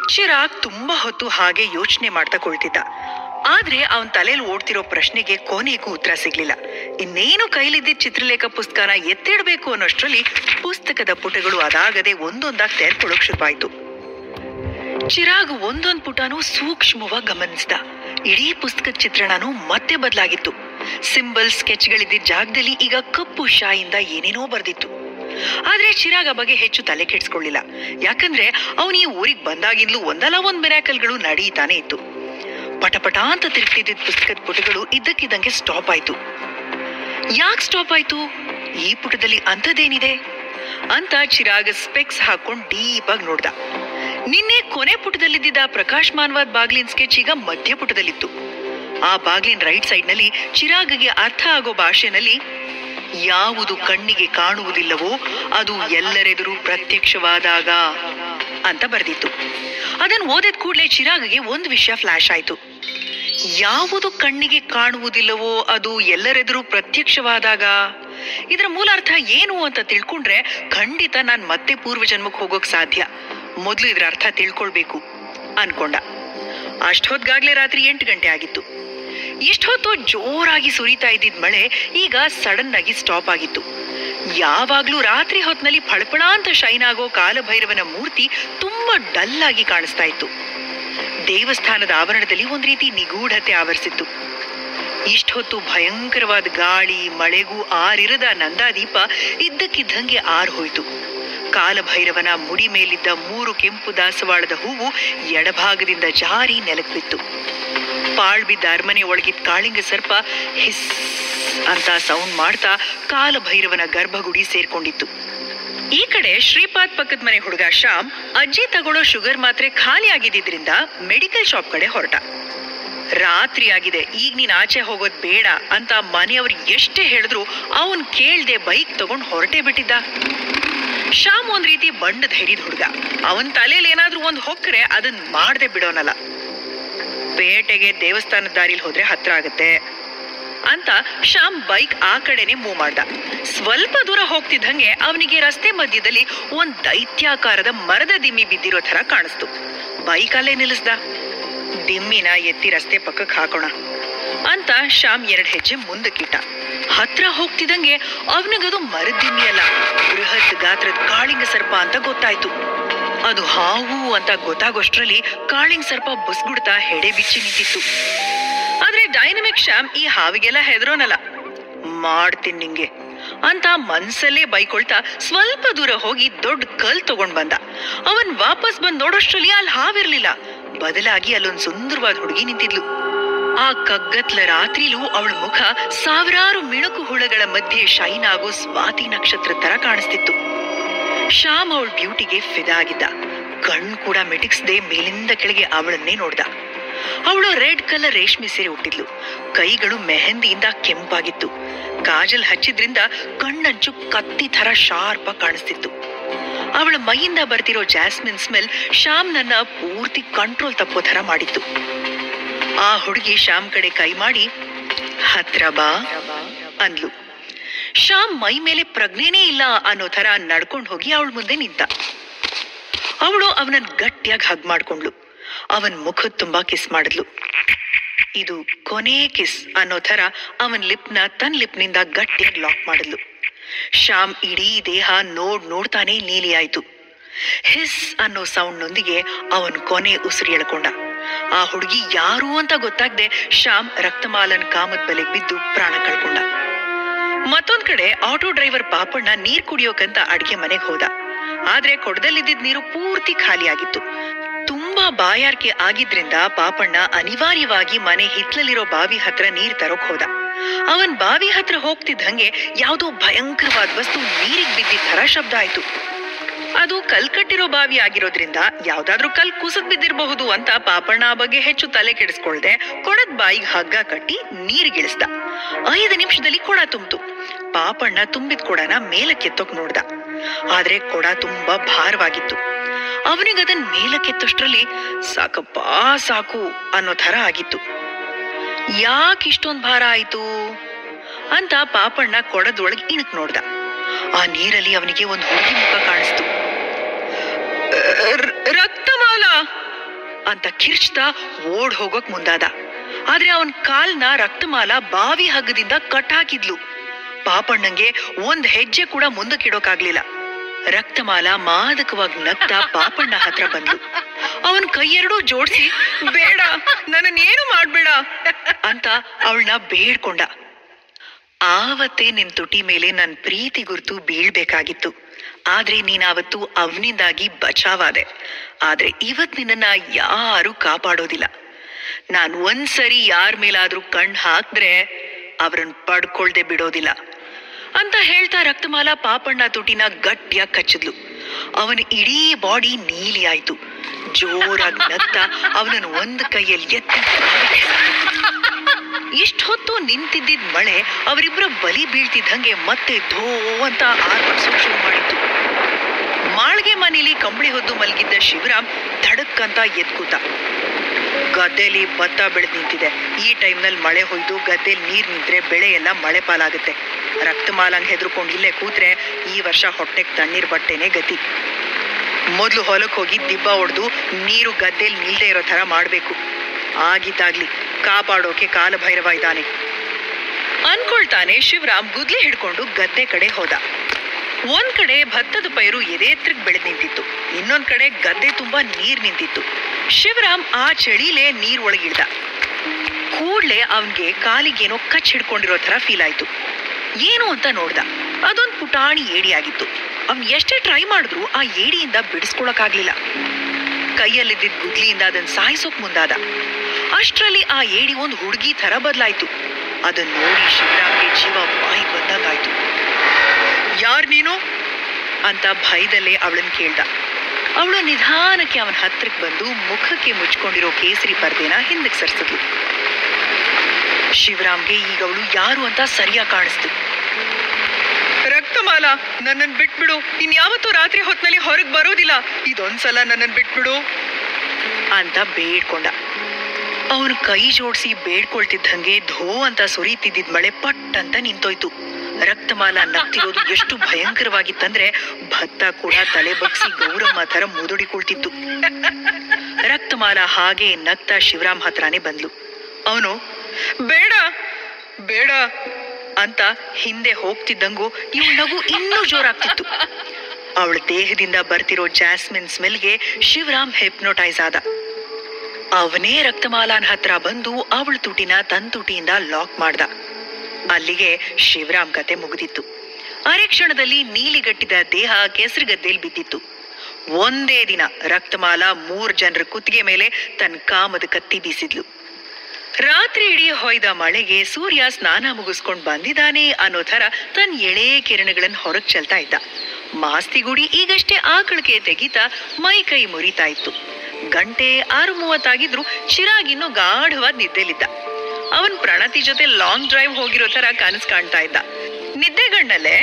ಚಿರಾಗ್ ತುಂಬಾ ಹೊತ್ತು ಹಾಗೆ ಯೋಚನೆ ಮಾಡ್ತಾ ಕುಳಿತಿದ್ದ ಆದ್ರೆ ಅವನ್ ತಲೆಯಲ್ಲಿ ಓಡ್ತಿರೋ ಪ್ರಶ್ನೆಗೆ ಕೊನೆಗೂ ಉತ್ತರ ಸಿಗ್ಲಿಲ್ಲ ಇನ್ನೇನು ಕೈಲಿದ್ದಿದ್ದ ಚಿತ್ರಲೇಖ ಪುಸ್ತಕನ ಎತ್ತಿಡ್ಬೇಕು ಅನ್ನೋಷ್ಟ್ರಲ್ಲಿ ಪುಸ್ತಕದ ಪುಟಗಳು ಅದಾಗದೆ ಒಂದೊಂದಾಗಿ ತೆರ್ಕೊಳ್ಳೋಕ್ ಶುರುವಾಯ್ತು ಚಿರಾಗ್ ಒಂದೊಂದ್ ಪುಟನೂ ಸೂಕ್ಷ್ಮವಾಗಿ ಗಮನಿಸ್ದ ಇಡೀ ಪುಸ್ತಕದ ಚಿತ್ರಣನೂ ಮತ್ತೆ ಬದಲಾಗಿತ್ತು ಸಿಂಬಲ್ ಸ್ಕೆಚ್ಗಳಿದ್ದ ಜಾಗದಲ್ಲಿ ಈಗ ಕಪ್ಪು ಶಾಯಿಂದ ಏನೇನೋ ಬರ್ದಿತ್ತು ಆದ್ರೆ ಚಿರಾಗ್ ಆ ಬಗ್ಗೆ ಹೆಚ್ಚು ತಲೆ ಕೆಡ್ಸ್ಕೊಳ್ಳಿಲ್ಲ ಯಾಕಂದ್ರೆ ಅವನು ಈ ಊರಿಗೆ ಬಂದಾಗಿಂದಲೂ ಒಂದಲ್ಲ ಒಂದ್ ಮಿರಾಕಲ್ಗಳು ನಡೀತಾನೆ ಇತ್ತು ಪಟಪಟ ಅಂತ ತಿರುಗ್ತಿದ್ದ ಪುಸ್ತಕದ ಪುಟಗಳು ಇದ್ದಕ್ಕಿದ್ದಂಗೆ ಸ್ಟಾಪ್ ಆಯ್ತು ಯಾಕೆ ಸ್ಟಾಪ್ ಆಯ್ತು ಈ ಪುಟದಲ್ಲಿ ಅಂಥದ್ದೇನಿದೆ ಅಂತ ಚಿರಾಗ್ ಸ್ಪೆಕ್ಸ್ ಹಾಕೊಂಡ್ ಡೀಪ್ ಆಗಿ ನೋಡ್ದ ನಿನ್ನೆ ಕೊನೆ ಪುಟದಲ್ಲಿದ್ದ ಪ್ರಕಾಶಮಾನವಾದ ಬಾಗ್ಲಿನ ಸ್ಕೆಚ್ ಈಗ ಮಧ್ಯ ಪುಟದಲ್ಲಿತ್ತು ಆ ಬಾಗ್ಲಿನ ರೈಟ್ ಸೈಡ್ ನಲ್ಲಿ ಚಿರಾಗ್ಗೆ ಅರ್ಥ ಆಗೋ ಭಾಷೆನಲ್ಲಿ ಯಾವುದು ಕಣ್ಣಿಗೆ ಕಾಣುವುದಿಲ್ಲವೋ ಅದು ಎಲ್ಲರೆದುರು ಪ್ರತ್ಯಕ್ಷವಾದಾಗ ಅಂತ ಬರ್ದಿತ್ತು ಅದನ್ನ ಓದಿದ ಕೂಡಲೇ ಚಿರಾಗ್ಗೆ ಒಂದು ವಿಷಯ ಫ್ಲಾಶ್ ಆಯ್ತು ಯಾವುದು ಕಣ್ಣಿಗೆ ಕಾಣುವುದಿಲ್ಲವೋ ಅದು ಎಲ್ಲರೆದುರು ಪ್ರತ್ಯಕ್ಷವಾದಾಗ ಇದರ ಮೂಲ ಅರ್ಥ ಏನು ಅಂತ ತಿಳ್ಕೊಂಡ್ರೆ ಖಂಡಿತ ನಾನ್ ಮತ್ತೆ ಪೂರ್ವ ಜನ್ಮಕ್ಕೆ ಹೋಗೋಕ್ ಸಾಧ್ಯ ಮೊದಲು ಇದರ ಅರ್ಥ ತಿಳ್ಕೊಳ್ಬೇಕು ಅನ್ಕೊಂಡ ಅಷ್ಟೊತ್ಗಾಗ್ಲೇ ರಾತ್ರಿ ಎಂಟು ಗಂಟೆ ಆಗಿತ್ತು ಇಷ್ಟೊತ್ತು ಜೋರಾಗಿ ಸುರಿತಾ ಇದ್ದಿದ್ ಮಳೆ ಈಗ ಸಡನ್ ಆಗಿ ಸ್ಟಾಪ್ ಆಗಿತ್ತು ಯಾವಾಗ್ಲೂ ರಾತ್ರಿ ಹೊತ್ನಲ್ಲಿ ಫಳಫಳ ಅಂತ ಶೈನ್ ಆಗೋ ಕಾಲಭೈರವನ ಮೂರ್ತಿ ತುಂಬಾ ಡಲ್ ಆಗಿ ಕಾಣಿಸ್ತಾ ಇತ್ತು ದೇವಸ್ಥಾನದ ಆವರಣದಲ್ಲಿ ಒಂದ್ ರೀತಿ ನಿಗೂಢತೆ ಆವರಿಸಿತ್ತು ಇಷ್ಟೊತ್ತು ಭಯಂಕರವಾದ ಗಾಳಿ ಮಳೆಗೂ ಆರಿರದ ನಂದಾದೀಪ ಇದ್ದಕ್ಕಿದ್ದಂಗೆ ಆರ್ ಹೋಯ್ತು ಕಾಲಭೈರವನ ಮುಡಿ ಮೇಲಿದ್ದ ಮೂರು ಕೆಂಪು ದಾಸವಾಳದ ಹೂವು ಎಡಭಾಗದಿಂದ ಜಾರಿ ನೆಲಕ್ ಬಿತ್ತು ಪಾಳ್ ಬಿದ್ದ ಅರಮನೆ ಒಳಗಿದ್ದ ಕಾಳಿಂಗ ಸರ್ಪ ಹಿಸ್ ಅಂತ ಸೌಂಡ್ ಮಾಡ್ತಾ ಕಾಲಭೈರವನ ಗರ್ಭಗುಡಿ ಸೇರ್ಕೊಂಡಿತ್ತು ಈ ಕಡೆ ಶ್ರೀಪಾದ್ ಪಕ್ಕದ ಮನೆ ಹುಡುಗ ಶ್ಯಾಮ್ ಅಜ್ಜಿ ತಗೊಳ್ಳೋ ಶುಗರ್ ಮಾತ್ರೆ ಖಾಲಿ ಆಗಿದ್ದಿದ್ರಿಂದ ಮೆಡಿಕಲ್ ಶಾಪ್ ಕಡೆ ಹೊರಟ ರಾತ್ರಿ ಆಗಿದೆ ಈಗ ನೀನ್ ಆಚೆ ಹೋಗೋದ್ ಬೇಡ ಅಂತ ಮನೆಯವ್ರು ಎಷ್ಟೇ ಹೇಳಿದ್ರು ಅವನ್ ಕೇಳ್ದೆ ಬೈಕ್ ತಗೊಂಡ್ ಹೊರಟೇ ಬಿಟ್ಟಿದ್ದ ಶ್ಯಾಮ್ ಒಂದ್ ರೀತಿ ಬಂಡ ಧೈರ್ಯದ ಹುಡುಗ ಅವನ್ ತಲೆಯಲ್ಲಿ ಏನಾದ್ರೂ ಒಂದ್ ಹೊಕ್ರೆ ಅದನ್ ಮಾಡ್ದೆ ಬಿಡೋನಲ್ಲ ಪೇಟೆಗೆ ದೇವಸ್ಥಾನದ ದಾರಿಲಿ ಹೋದ್ರೆ ಹತ್ರ ಆಗತ್ತೆ ಅಂತ ಶ್ಯಾಮ್ ಬೈಕ್ ಆ ಕಡೆನೆ ಮೂವ್ ಮಾಡ್ದ ಸ್ವಲ್ಪ ದೂರ ಹೋಗ್ತಿದ್ದಂಗೆ ಅವನಿಗೆ ರಸ್ತೆ ಮಧ್ಯದಲ್ಲಿ ಒಂದ್ ದೈತ್ಯಾಕಾರದ ಮರದ ದಿಮ್ಮಿ ಬಿದ್ದಿರೋ ತರ ಕಾಣಿಸ್ತು ಬೈಕ್ ಅಲ್ಲೇ ನಿಲ್ಲಿಸ್ದ ದಿಮ್ಮಿನ ಎತ್ತಿ ರಸ್ತೆ ಪಕ್ಕಕ್ಕೆ ಹಾಕೋಣ ಅಂತ ಶ್ಯಾಮ್ ಎರಡ್ ಹೆಜ್ಜೆ ಮುಂದಕ್ಕಿಟ್ಟ ಹತ್ರ ಹೋಗ್ತಿದ್ದಂಗೆ ಅವನಿಗದು ಮರದ ದಿಮ್ಮಿ ಅಲ್ಲ ಬೃಹತ್ ಗಾತ್ರದ ಕಾಳಿಂಗ ಸರ್ಪ ಅಂತ ಗೊತ್ತಾಯ್ತು ಅದು ಹಾವು ಅಂತ ಗೊತ್ತಾಗೋಷ್ಟ್ರಲ್ಲಿ ಕಾಳಿಂಗ್ ಸರ್ಪ ಬಸ್ಗುಡ್ತಾ ಹೆಡೆ ಬಿಚ್ಚಿ ನಿಂತಿತ್ತು ಆದ್ರೆ ಡೈನಮಿಕ್ ಶ್ಯಾಮ್ ಈ ಹಾವಿಗೆಲ್ಲ ಹೆದರೋನಲ್ಲ ಮಾಡ್ತೀನಿ ನಿಂಗೆ ಅಂತ ಮನ್ಸಲ್ಲೇ ಬೈಕೊಳ್ತಾ ಸ್ವಲ್ಪ ದೂರ ಹೋಗಿ ದೊಡ್ಡ ಕಲ್ ತಗೊಂಡ್ ಬಂದ ಅವನ್ ವಾಪಸ್ ಬಂದ್ ನೋಡೋಷ್ಟ್ರಲ್ಲಿ ಅಲ್ಲಿ ಹಾವಿರ್ಲಿಲ್ಲ ಬದಲಾಗಿ ಅಲ್ಲೊಂದ್ ಸುಂದರವಾದ ಹುಡುಗಿ ನಿಂತಿದ್ಲು ಆ ಕಗ್ಗತ್ಲ ರಾತ್ರಿಲೂ ಅವಳ ಮುಖ ಸಾವಿರಾರು ಮಿಣುಕು ಹುಳಗಳ ಮಧ್ಯೆ ಶೈನ್ ಆಗೋ ಸ್ವಾತಿ ನಕ್ಷತ್ರ ತರ ಕಾಣಿಸ್ತಿತ್ತು ಶ್ಯಾಮ್ ಅವಳ ಬ್ಯೂಟಿಗೆ ಫಿದಾ ಆಗಿದ್ದ ಕಣ್ ಕೂಡ ಮಿಟಿಕ್ಸ್ದೆ ಮೇಲಿಂದ ಕೆಳಗೆ ಅವಳನ್ನೇ ನೋಡ್ದ ಅವಳು ರೆಡ್ ಕಲರ್ ರೇಷ್ಮೆ ಸೀರೆ ಹುಟ್ಟಿದ್ಲು ಕೈಗಳು ಮೆಹಂದಿಯಿಂದ ಕೆಂಪಾಗಿತ್ತು ಕಾಜಲ್ ಹಚ್ಚಿದ್ರಿಂದ ಕಣ್ಣಂಚು ಕತ್ತಿ ಥರ ಶಾರ್ಪ್ ಆಗಿ ಕಾಣಿಸ್ತಿತ್ತು ಅವಳ ಮೈಯಿಂದ ಬರ್ತಿರೋ ಜಾಸ್ಮಿನ್ ಸ್ಮೆಲ್ ಶ್ಯಾಮ್ ನನ್ನ ಪೂರ್ತಿ ಕಂಟ್ರೋಲ್ ತಪ್ಪೋ ಥರ ಮಾಡಿತ್ತು ಆ ಹುಡುಗಿ ಶ್ಯಾಮ್ ಕಡೆ ಕೈ ಮಾಡಿ ಹತ್ರ ಬಾ ಅಂದ್ಲು ಶ್ಯಾಮ್ ಮೈ ಮೇಲೆ ಪ್ರಜ್ಞೆನೇ ಇಲ್ಲ ಅನ್ನೋ ಥರ ನಡ್ಕೊಂಡು ಹೋಗಿ ಅವಳ ಮುಂದೆ ನಿಂತ ಅವಳು ಅವನನ್ನ ಗಟ್ಟಿಯಾಗಿ ಹಗ್ ಮಾಡ್ಕೊಂಡ್ಲು ಅವನ್ ಮುಖದ ತುಂಬಾ ಕಿಸ್ ಮಾಡಿದ್ಲು ಇದು ಕೊನೆ ಕಿಸ್ ಅನ್ನೋ ಥರ ಅವನ್ ಲಿಪ್ನ ತನ್ನ ಲಿಪ್ನಿಂದ ಗಟ್ಟಿಯಾಗಿ ಲಾಕ್ ಮಾಡಿದ್ಲು ಶ್ಯಾಮ್ ಇಡೀ ದೇಹ ನೋಡ್ ನೋಡ್ತಾನೆ ನೀಲಿ ಆಯ್ತು ಹಿಸ್ ಅನ್ನೋ ಸೌಂಡ್ನೊಂದಿಗೆ ಅವನ್ ಕೊನೆ ಉಸಿರು ಎಳ್ಕೊಂಡ ಆ ಹುಡುಗಿ ಯಾರು ಅಂತ ಗೊತ್ತಾಗ್ದೆ ಶ್ಯಾಮ್ ರಕ್ತಮಾಲನ್ ಕಾಮದ್ ಬಲೆಗ್ ಬಿದ್ದು ಪ್ರಾಣ ಕಳ್ಕೊಂಡ ಮತ್ತೊಂದ್ ಕಡೆ ಆಟೋ ಡ್ರೈವರ್ ಪಾಪಣ್ಣ ನೀರ್ ಕುಡಿಯೋಕಂತ ಅಡ್ಗೆ ಮನೆಗ್ ಹೋದ ಆದ್ರೆ ಕೊಡದಲ್ಲಿದ್ದ ನೀರು ಪೂರ್ತಿ ಖಾಲಿಯಾಗಿತ್ತು ತುಂಬಾ ಬಾಯಾರಿಕೆ ಆಗಿದ್ರಿಂದ ಪಾಪಣ್ಣ ಅನಿವಾರ್ಯವಾಗಿ ಮನೆ ಹಿತ್ಲಲ್ಲಿರೋ ಬಾವಿ ಹತ್ರ ನೀರ್ ತರೋಕ್ ಹೋದ ಅವನ್ ಬಾವಿ ಹತ್ರ ಹೋಗ್ತಿದ್ದಂಗೆ ಯಾವ್ದೋ ಭಯಂಕರವಾದ ವಸ್ತು ನೀರಿಗ್ ಬಿದ್ದಿದ್ ತರ ಶಬ್ದ ಆಯ್ತು ಅದು ಕಲ್ ಕಟ್ಟಿರೋ ಬಾವಿ ಆಗಿರೋದ್ರಿಂದ ಯಾವ್ದಾದ್ರೂ ಕಲ್ ಕುಸದ್ ಬಿದ್ದಿರಬಹುದು ಅಂತ ಪಾಪಣ್ಣ ಆ ಬಗ್ಗೆ ಹೆಚ್ಚು ತಲೆ ಕೆಡಿಸ್ಕೊಳ್ದೆ ಕೊಡದ್ ಬಾಯಿಗೆ ಹಗ್ಗ ಕಟ್ಟಿ ನೀರಿಗಿಳಿಸ್ದ ಐದು ನಿಮಿಷದಲ್ಲಿ ಕೊಡ ತುಂಬಿತು ಪಾಪಣ್ಣ ತುಂಬಿದ ಕೊಡನ ಮೇಲಕ್ಕೆತ್ತೋಕ್ ನೋಡ್ದ ಆದ್ರೆ ಕೊಡ ತುಂಬಾ ಭಾರವಾಗಿತ್ತು ಅವನಿಗದನ್ ಮೇಲಕ್ಕೆತ್ತಷ್ಟರಲ್ಲಿ ಸಾಕಪ್ಪ ಸಾಕು ಅನ್ನೋ ಥರ ಆಗಿತ್ತು ಯಾಕೆ ಇಷ್ಟೊಂದ್ ಭಾರ ಆಯ್ತು ಅಂತ ಪಾಪಣ್ಣ ಕೊಡದೊಳಗೆ ಇಣಕ್ ನೋಡ್ದ ಆ ನೀರಲ್ಲಿ ಅವನಿಗೆ ಒಂದು ಹುಡುಗಿ ಮುಖ ಕಾಣಿಸ್ತು ರ- ರಕ್ತಮಾಲ ಅಂತ ಕಿರ್ಚ್ತಾ ಓಡ್ ಹೋಗೋಕ್ ಮುಂದಾದ ಆದ್ರೆ ಅವನ್ ಕಾಲ್ನ ರಕ್ತಮಾಲ ಬಾವಿ ಹಗ್ಗದಿಂದ ಕಟ್ ಹಾಕಿದ್ಲು ಪಾಪಣ್ಣಂಗೆ ಒಂದ್ ಹೆಜ್ಜೆ ಕೂಡ ಮುಂದಕ್ಕಿಡೋಕಾಗ್ಲಿಲ್ಲ ರಕ್ತಮಾಲ ಮಾದಕವಾಗಿ ನಗ್ತಾ ಪಾಪಣ್ಣ ಹತ್ರ ಬಂದ್ಲು ಅವನ್ ಕೈಯೆರಡೂ ಜೋಡ್ಸಿ ಬೇಡ ನನ್ನನ್ನೇನು ಮಾಡ್ಬೇಡ ಅಂತ ಅವಳನ್ನ ಬೇಡ್ಕೊಂಡ ಆವತ್ತೇ ನಿನ್ ತುಟಿ ಮೇಲೆ ನನ್ ಪ್ರೀತಿ ಗುರ್ತು ಬೀಳ್ಬೇಕಾಗಿತ್ತು ಆದ್ರೆ ನೀನಾವತ್ತು ಅವನಿಂದಾಗಿ ಬಚಾವಾದೆ ಆದ್ರೆ ಇವತ್ ನಿನ್ನನ್ನ ಯಾರು ಕಾಪಾಡೋದಿಲ್ಲ ನಾನ್ ಒಂದ್ಸರಿ ಯಾರ ಮೇಲಾದ್ರೂ ಕಣ್ ಹಾಕ್ದ್ರೆ ಅವ್ರನ್ ಪಡ್ಕೊಳ್ದೆ ಬಿಡೋದಿಲ್ಲ ಅಂತ ಹೇಳ್ತಾ ರಕ್ತಮಾಲ ಪಾಪಣ್ಣ ತುಟಿನ ಗಟ್ಟಿಯಾಗಿ ಕಚ್ಚಿದ್ಲು ಅವನ ಇಡೀ ಬಾಡಿ ನೀಲಿ ಆಯ್ತು ಜೋರಾಗಿ ನಗ್ತಾ ಅವನನ್ನು ಒಂದು ಕೈಯಲ್ಲಿ ಎತ್ತಿ ಇಷ್ಟ ಹೊತ್ತು ನಿಂತಿದ್ದಿದ್ ಮಳೆ ಅವರಿಬ್ಬರ ಬಲಿ ಬೀಳ್ತಿದ್ದಂಗೆ ಮತ್ತೆ ಧೋ ಅಂತ ಆರ್ಭಟಿಸೋಕ್ ಶುರು ಮಾಡಿತ್ತು ಮಾಳ್ಗೆ ಮನೇಲಿ ಕಂಬಳಿ ಹೊದ್ದು ಮಲಗಿದ್ದ ಶಿವರಾಮ್ ಧಡಕ್ ಅಂತ ಎದ್ಕೂತ ಗದ್ದೆಲಿ ಭತ್ತ ಬೆಳೆದ್ ನಿಂತಿದೆ ಈ ಟೈಮ್ನಲ್ಲಿ ಮಳೆ ಹೊಯ್ದು ಗದ್ದೆಲಿ ನೀರ್ ನಿಂತ್ರೆ ಬೆಳೆ ಎಲ್ಲ ಮಳೆ ಪಾಲಾಗುತ್ತೆ ರಕ್ತಮಾಲಂಗ್ ಹೆದ್ರುಕೊಂಡು ಇಲ್ಲೇ ಕೂತ್ರೆ ಈ ವರ್ಷ ಹೊಟ್ಟೆಗ್ ತಣ್ಣೀರ್ ಬಟ್ಟೆನೆ ಗತಿ ಮೊದ್ಲು ಹೊಲಕ್ ಹೋಗಿ ದಿಬ್ಬ ಹೊಡೆದು ನೀರು ಗದ್ದೆಲ್ ನಿಲ್ದೇ ಇರೋ ತರ ಮಾಡ್ಬೇಕು ಆಗಿದ್ದಾಗ್ಲಿ ಕಾಪಾಡೋಕೆ ಕಾಲಭೈರವ ಇದ್ದಾನೆ ಅನ್ಕೊಳ್ತಾನೆ ಶಿವರಾಮ್ ಗುದ್ಲಿ ಹಿಡ್ಕೊಂಡು ಗದ್ದೆ ಕಡೆ ಹೋದ ಒಂದ್ ಕಡೆ ಭತ್ತದ ಪೈರು ಎದೆತ್ರಕ್ ಬೆಳೆದ್ ನಿಂತಿತ್ತು ಇನ್ನೊಂದ್ ಕಡೆ ಗದ್ದೆ ತುಂಬಾ ನೀರ್ ನಿಂತಿತ್ತು ಶಿವರಾಮ್ ಆ ಚಳಿಲೇ ನೀರ್ ಒಳಗಿಳ್ದ ಕೂಡ್ಲೆ ಅವನ್ಗೆ ಕಾಲಿಗೇನೋ ಕಚ್ ಹಿಡ್ಕೊಂಡಿರೋ ತರ ಫೀಲ್ ಆಯ್ತು ಏನು ಅಂತ ನೋಡ್ದ ಅದೊಂದ್ ಪುಟಾಣಿ ಏಡಿಯಾಗಿತ್ತು ಅವ್ನ್ ಎಷ್ಟೇ ಟ್ರೈ ಮಾಡಿದ್ರು ಆ ಏಡಿಯಿಂದ ಬಿಡಿಸ್ಕೊಳಕ್ಕಾಗ್ಲಿಲ್ಲ ಕೈಯಲ್ಲಿದ್ದಿದ್ ಗುದ್ಲಿಯಿಂದ ಅದನ್ನ ಸಾಯಿಸೋಕ್ ಮುಂದಾದ ಅಷ್ಟ್ರಲ್ಲಿ ಆ ಏಡಿ ಒಂದ್ ಹುಡುಗಿ ತರ ಬದಲಾಯ್ತು ಅದನ್ನ ನೋಡಿ ಶಿವರಾಮ್ಗೆ ಜೀವ ಬಾಯಿ ಬಂದಂಗಾಯ್ತು ಯಾರ್ ನೀನು ಅಂತ ಭಯದಲ್ಲೇ ಅವಳನ್ ಕೇಳ್ದ ಅವಳು ನಿಧಾನಕ್ಕೆ ಅವನ ಹತ್ರಕ್ ಬಂದು ಮುಖಕ್ಕೆ ಮುಚ್ಕೊಂಡಿರೋ ಕೇಸರಿ ಪರ್ದೆನ ಹಿಂದಕ್ಕೆ ಸರ್ಸಿದ್ಲು ಶಿವರಾಮ್ಗೆ ಈಗ ಅವಳು ಯಾರು ಅಂತ ಸರಿಯಾಗಿ ಕಾಣಿಸ್ತು ರಕ್ತಮಾಲ ನನ್ನನ್ ಬಿಟ್ಬಿಡು ಇನ್ಯಾವತ್ತೂ ರಾತ್ರಿ ಹೊತ್ನಲ್ಲಿ ಹೊರಗ್ ಬರೋದಿಲ್ಲ ಇದೊಂದ್ಸಲ ನನ್ನನ್ ಬಿಟ್ಬಿಡು ಅಂತ ಬೇಡ್ಕೊಂಡ ಅವನು ಕೈ ಜೋಡಿಸಿ ಬೇಡ್ಕೊಳ್ತಿದ್ದಂಗೆ ಧೋ ಅಂತ ಸುರಿತಿದ್ದಿದ್ ಮಳೆ ಪಟ್ ಅಂತ ನಿಂತೋಯ್ತು ರಕ್ತಮಾಲ ನಗ್ತಿರೋದು ಎಷ್ಟು ಭಯಂಕರವಾಗಿತ್ತಂದ್ರೆ ಭತ್ತ ಕೂಡ ತಲೆ ಬಗ್ಸಿ ಗೌರಮ್ಮ ತರ ಮುದುಡಿಕೊಳ್ತಿತ್ತು ರಕ್ತಮಾಲ ಹಾಗೆ ನಗ್ತಾ ಶಿವರಾಮ್ ಹತ್ರನೇ ಬಂದ್ಲು ಅವನು ಬೇಡ ಬೇಡ ಅಂತ ಹಿಂದೆ ಹೋಗ್ತಿದ್ದಂಗೂ ಇವಳ ನಗು ಇನ್ನೂ ಜೋರಾಗ್ತಿತ್ತು ಅವಳ ದೇಹದಿಂದ ಬರ್ತಿರೋ ಜಾಸ್ಮಿನ್ ಸ್ಮೆಲ್ಗೆ ಶಿವರಾಮ್ ಹೆಪ್ನೋಟೈಸ್ ಆದ ಅವನೇ ರಕ್ತಮಾಲಾನ್ ಹತ್ರ ಬಂದು ಅವಳ ತುಟಿನ ತನ್ ತುಟಿಯಿಂದ ಲಾಕ್ ಮಾಡ್ದ ಅಲ್ಲಿಗೆ ಶಿವರಾಮ್ ಕತೆ ಮುಗಿದಿತ್ತು ಅರೆ ಕ್ಷಣದಲ್ಲಿ ನೀಲಿಗಟ್ಟಿದ ದೇಹ ಕೆಸರುಗದ್ದೆಲ್ ಬಿದ್ದಿತ್ತು ಒಂದೇ ದಿನ ರಕ್ತಮಾಲ ಮೂರ್ ಜನರ ಕುತ್ತಿಗೆ ಮೇಲೆ ತನ್ನ ಕಾಮದ ಕತ್ತಿ ಬೀಸಿದ್ಲು ರಾತ್ರಿ ಇಡೀ ಹೊಯ್ದ ಮಳೆಗೆ ಸೂರ್ಯ ಸ್ನಾನ ಮುಗಿಸ್ಕೊಂಡ್ ಬಂದಿದ್ದಾನೆ ಅನ್ನೋ ಥರ ತನ್ನ ಎಳೆ ಕಿರಣಗಳನ್ನ ಹೊರಗ್ ಚೆಲ್ತಾ ಇದ್ದ ಮಾಸ್ತಿಗುಡಿ ಈಗಷ್ಟೇ ಆಕಳಿಕೆ ತೆಗಿತಾ ಮೈ ಕೈ ಮುರಿತಾ ಇತ್ತು ಗಂಟೆ ಆರು ಮೂವತ್ತಾಗಿದ್ರು ಚಿರಾಗ್ ಇನ್ನೂ ಗಾಢವಾದ ನಿದ್ದೆಲಿದ್ದ ಅವನ್ ಪ್ರಣತಿ ಜೊತೆ ಲಾಂಗ್ ಡ್ರೈವ್ ಹೋಗಿರೋ ತರ ಕನಸು ಕಾಣ್ತಾ ಇದ್ದ ನಿದ್ದೆಗಣ್ಣಲ್ಲೇ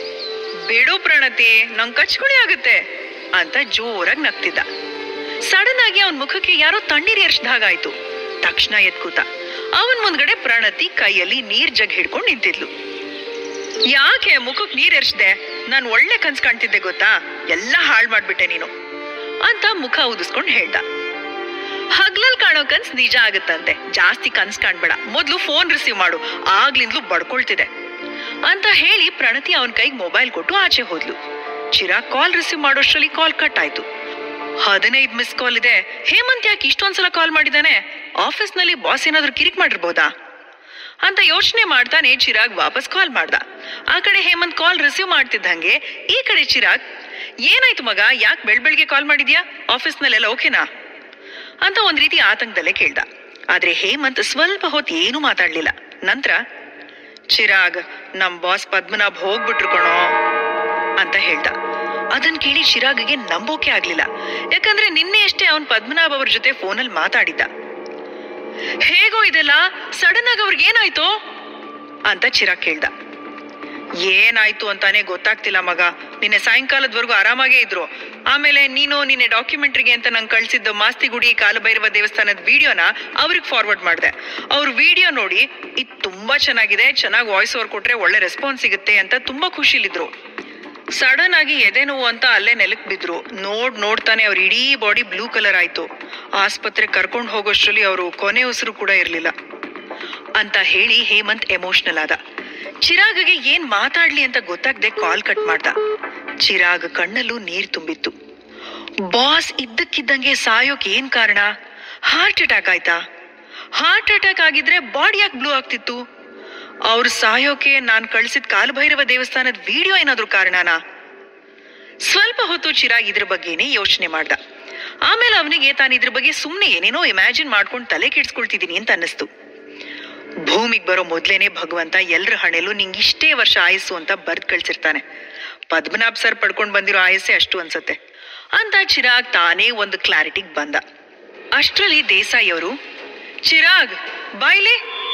ಬಿಡು ಪ್ರಣತಿ ನಂಗ್ ಕಚ್ಕುಳಿ ಆಗುತ್ತೆ ಅಂತ ಜೋರಾಗಿ ನಗ್ತಿದ್ದ ಸಡನ್ ಆಗಿ ಅವನ್ ಮುಖಕ್ಕೆ ಯಾರೋ ತಣ್ಣೀರ್ ಎರ್ಸ್ದಾಗಾಯ್ತು ತಕ್ಷಣ ಎತ್ಕೂತ ಅವನ್ ಮುಂದ್ಗಡೆ ಪ್ರಣತಿ ಕೈಯಲ್ಲಿ ನೀರ್ ಜಗ್ ಹಿಡ್ಕೊಂಡು ನಿಂತಿದ್ಲು ಯಾಕೆ ಮುಖಕ್ ನೀರ್ ಎರ್ಸ್ದೆ ನಾನ್ ಒಳ್ಳೆ ಕನ್ಸ್ ಕಾಣ್ತಿದ್ದೆ ಗೊತ್ತಾ ಎಲ್ಲ ಹಾಳ್ ಮಾಡ್ಬಿಟ್ಟೆ ನೀನು ಅಂತ ಮುಖ ಉದಿಸ್ಕೊಂಡ್ ಹೇಳ್ದ ಹಗ್ಲಲ್ ಕಾಣೋ ಕನ್ಸ್ ನಿಜ ಆಗುತ್ತಂತೆ ಜಾಸ್ತಿ ಕನ್ಸ್ ಕಾಣ್ಬೇಡ ಮೊದ್ಲು ಫೋನ್ ರಿಸೀವ್ ಮಾಡು ಆಗ್ಲಿಂದ್ಲೂ ಬಡ್ಕೊಳ್ತಿದೆ ಅಂತ ಹೇಳಿ ಪ್ರಣತಿ ಅವನ್ ಕೈಗೆ ಮೊಬೈಲ್ ಕೊಟ್ಟು ಆಚೆ ಹೋದ್ಲು ಚಿರಾಗ್ ಕಾಲ್ ರಿಸೀವ್ ಮಾಡೋಷ್ಟ್ರಲ್ಲಿ ಕಾಲ್ ಕಟ್ ಆಯ್ತು ಹದಿನೈದು ಮಿಸ್ ಕಾಲ್ ಇದೆ ಹೇಮಂತ್ ಯಾಕೆ ಇಷ್ಟೊಂದ್ಸಲ ಕಾಲ್ ಮಾಡಿದಾನೆ ಆಫೀಸ್ನಲ್ಲಿ ಬಾಸ್ ಏನಾದ್ರೂ ಕಿರಿಕ್ ಮಾಡಿರ್ಬೋದಾ ಅಂತ ಯೋಚನೆ ಮಾಡ್ತಾನೆ ಚಿರಾಗ್ ವಾಪಸ್ ಕಾಲ್ ಮಾಡ್ದ ಆ ಕಡೆ ಹೇಮಂತ್ ಕಾಲ್ ರಿಸೀವ್ ಮಾಡ್ತಿದ್ದಂಗೆ ಈ ಕಡೆ ಚಿರಾಗ್ ಏನಾಯ್ತು ಮಗ ಯಾಕೆ ಬೆಳ್ ಬೆಳ್ಗೆ ಕಾಲ್ ಮಾಡಿದ್ಯಾ ಆಫೀಸ್ನಲ್ಲೆಲ್ಲ ಓಕೆನಾ ಅಂತ ಒಂದ್ ರೀತಿ ಆತಂಕದಲ್ಲೇ ಕೇಳ್ದ ಆದ್ರೆ ಹೇಮಂತ್ ಸ್ವಲ್ಪ ಹೊತ್ತು ಏನೂ ಮಾತಾಡ್ಲಿಲ್ಲ ನಂತರ ಚಿರಾಗ್ ನಮ್ ಬಾಸ್ ಪದ್ಮನಾಭ್ ಹೋಗ್ಬಿಟ್ರು ಕಣೋ ಅಂತ ಹೇಳ್ದ ಅದನ್ ಕೇಳಿ ಚಿರಾಗ್ಗೆ ನಂಬೋಕೆ ಆಗ್ಲಿಲ್ಲ ಯಾಕಂದ್ರೆ ನಿನ್ನೆ ಅಷ್ಟೇ ಅವನ್ ಪದ್ಮನಾಭ್ ಅವ್ರ ಜೊತೆ ಫೋನಲ್ಲಿ ಮಾತಾಡಿದ್ದ ಹೇಗೋ ಇದೆಲ್ಲ ಸಡನ್ ಆಗಿ ಅವ್ರಿಗೆ ಏನಾಯ್ತು ಅಂತ ಚಿರಾಗ್ ಕೇಳ್ದ ಏನಾಯ್ತು ಅಂತಾನೆ ಗೊತ್ತಾಗ್ತಿಲ್ಲ ಮಗ ನಿನ್ನೆ ಸಾಯಂಕಾಲದವರೆಗೂ ಆರಾಮಾಗೇ ಇದ್ರು ಆಮೇಲೆ ನೀನು ನಿನ್ನೆ ಡಾಕ್ಯುಮೆಂಟ್ರಿಗೆ ಅಂತ ನಂಗೆ ಕಳ್ಸಿದ್ದು ಮಾಸ್ತಿಗುಡಿ ಕಾಲಭೈರವ ದೇವಸ್ಥಾನದ ವಿಡಿಯೋನ ಅವ್ರಿಗೆ ಫಾರ್ವರ್ಡ್ ಮಾಡಿದೆ ಅವ್ರ ವಿಡಿಯೋ ನೋಡಿ ಇದು ತುಂಬಾ ಚೆನ್ನಾಗಿದೆ ಚೆನ್ನಾಗಿ ವಾಯ್ಸ್ ಓವರ್ ಕೊಟ್ರೆ ಒಳ್ಳೆ ರೆಸ್ಪಾನ್ಸ್ ಸಿಗುತ್ತೆ ಅಂತ ತುಂಬಾ ಖುಷಿಲಿದ್ರು ಸಡನ್ ಆಗಿ ಎದೆ ನೋವು ಅಂತ ಅಲ್ಲೇ ನೆಲಕ್ ಬಿದ್ರು ನೋಡ್ ನೋಡ್ತಾನೆ ಅವ್ರ ಇಡೀ ಬಾಡಿ ಬ್ಲೂ ಕಲರ್ ಆಯ್ತು ಆಸ್ಪತ್ರೆ ಕರ್ಕೊಂಡು ಹೋಗೋಷ್ಟ್ರಲ್ಲಿ ಅವರು ಕೊನೆ ಉಸಿರು ಕೂಡ ಇರ್ಲಿಲ್ಲ ಅಂತ ಹೇಳಿ ಹೇಮಂತ್ ಎಮೋಷನಲ್ ಆದ ಚಿರಾಗ್ಗೆ ಏನ್ ಮಾತಾಡ್ಲಿ ಅಂತ ಗೊತ್ತಾಗ್ದೆ ಕಾಲ್ ಕಟ್ ಮಾಡ್ದ ಚಿರಾಗ್ ಕಣ್ಣಲ್ಲೂ ನೀರ್ ತುಂಬಿತ್ತು ಬಾಸ್ ಇದ್ದಕ್ಕಿದ್ದಂಗೆ ಸಾಯೋಕ್ ಏನ್ ಕಾರಣ ಹಾರ್ಟ್ ಅಟ್ಯಾಕ್ ಆಯ್ತಾ ಹಾರ್ಟ್ ಅಟ್ಯಾಕ್ ಆಗಿದ್ರೆ ಬಾಡಿ ಯಾಕೆ ಬ್ಲೂ ಆಗ್ತಿತ್ತು ಅವ್ರು ಸಾಯೋಕೆ ನಾನ್ ಕಳ್ಸಿದ್ ಕಾಲಭೈರವ ದೇವಸ್ಥಾನದ ವಿಡಿಯೋ ಏನಾದ್ರೂ ಕಾರಣನಾ ಸ್ವಲ್ಪ ಹೊತ್ತು ಚಿರಾಗ್ ಇದ್ರ ಬಗ್ಗೆನೇ ಯೋಚನೆ ಮಾಡ್ದ ಆಮೇಲೆ ಅವನಿಗೆ ತಾನು ಇದ್ರ ಬಗ್ಗೆ ಸುಮ್ನೆ ಏನೇನೋ ಇಮ್ಯಾಜಿನ್ ಮಾಡ್ಕೊಂಡು ತಲೆ ಕೆಡ್ಸ್ಕೊಳ್ತಿದೀನಿ ಅಂತ ಅನ್ನಿಸ್ತು ಭೂಮಿಗ್ ಬರೋ ಮೊದ್ಲೇನೆ ಭಗವಂತ ಎಲ್ರ ಹಣೆಲು ನಿಂಗೆ ಇಷ್ಟೇ ವರ್ಷ ಆಯಸ್ಸು ಅಂತ ಬರ್ದ್ ಕಳ್ಸಿರ್ತಾನೆ ಪದ್ಮನಾಭ್ ಸರ್ ಪಡ್ಕೊಂಡ್ ಬಂದಿರೋ ಆಯಸ್ಸೆ ಅಷ್ಟು ಅನ್ಸತ್ತೆ ಅಂತ ಚಿರಾಗ್ ತಾನೇ ಒಂದು ಕ್ಲಾರಿಟಿಗ್ ಬಂದ ಅಷ್ಟ್ರಲ್ಲಿ ದೇಸಾಯಿ ಅವರು ಚಿರಾಗ್ ಬಾಯ್ಲೆ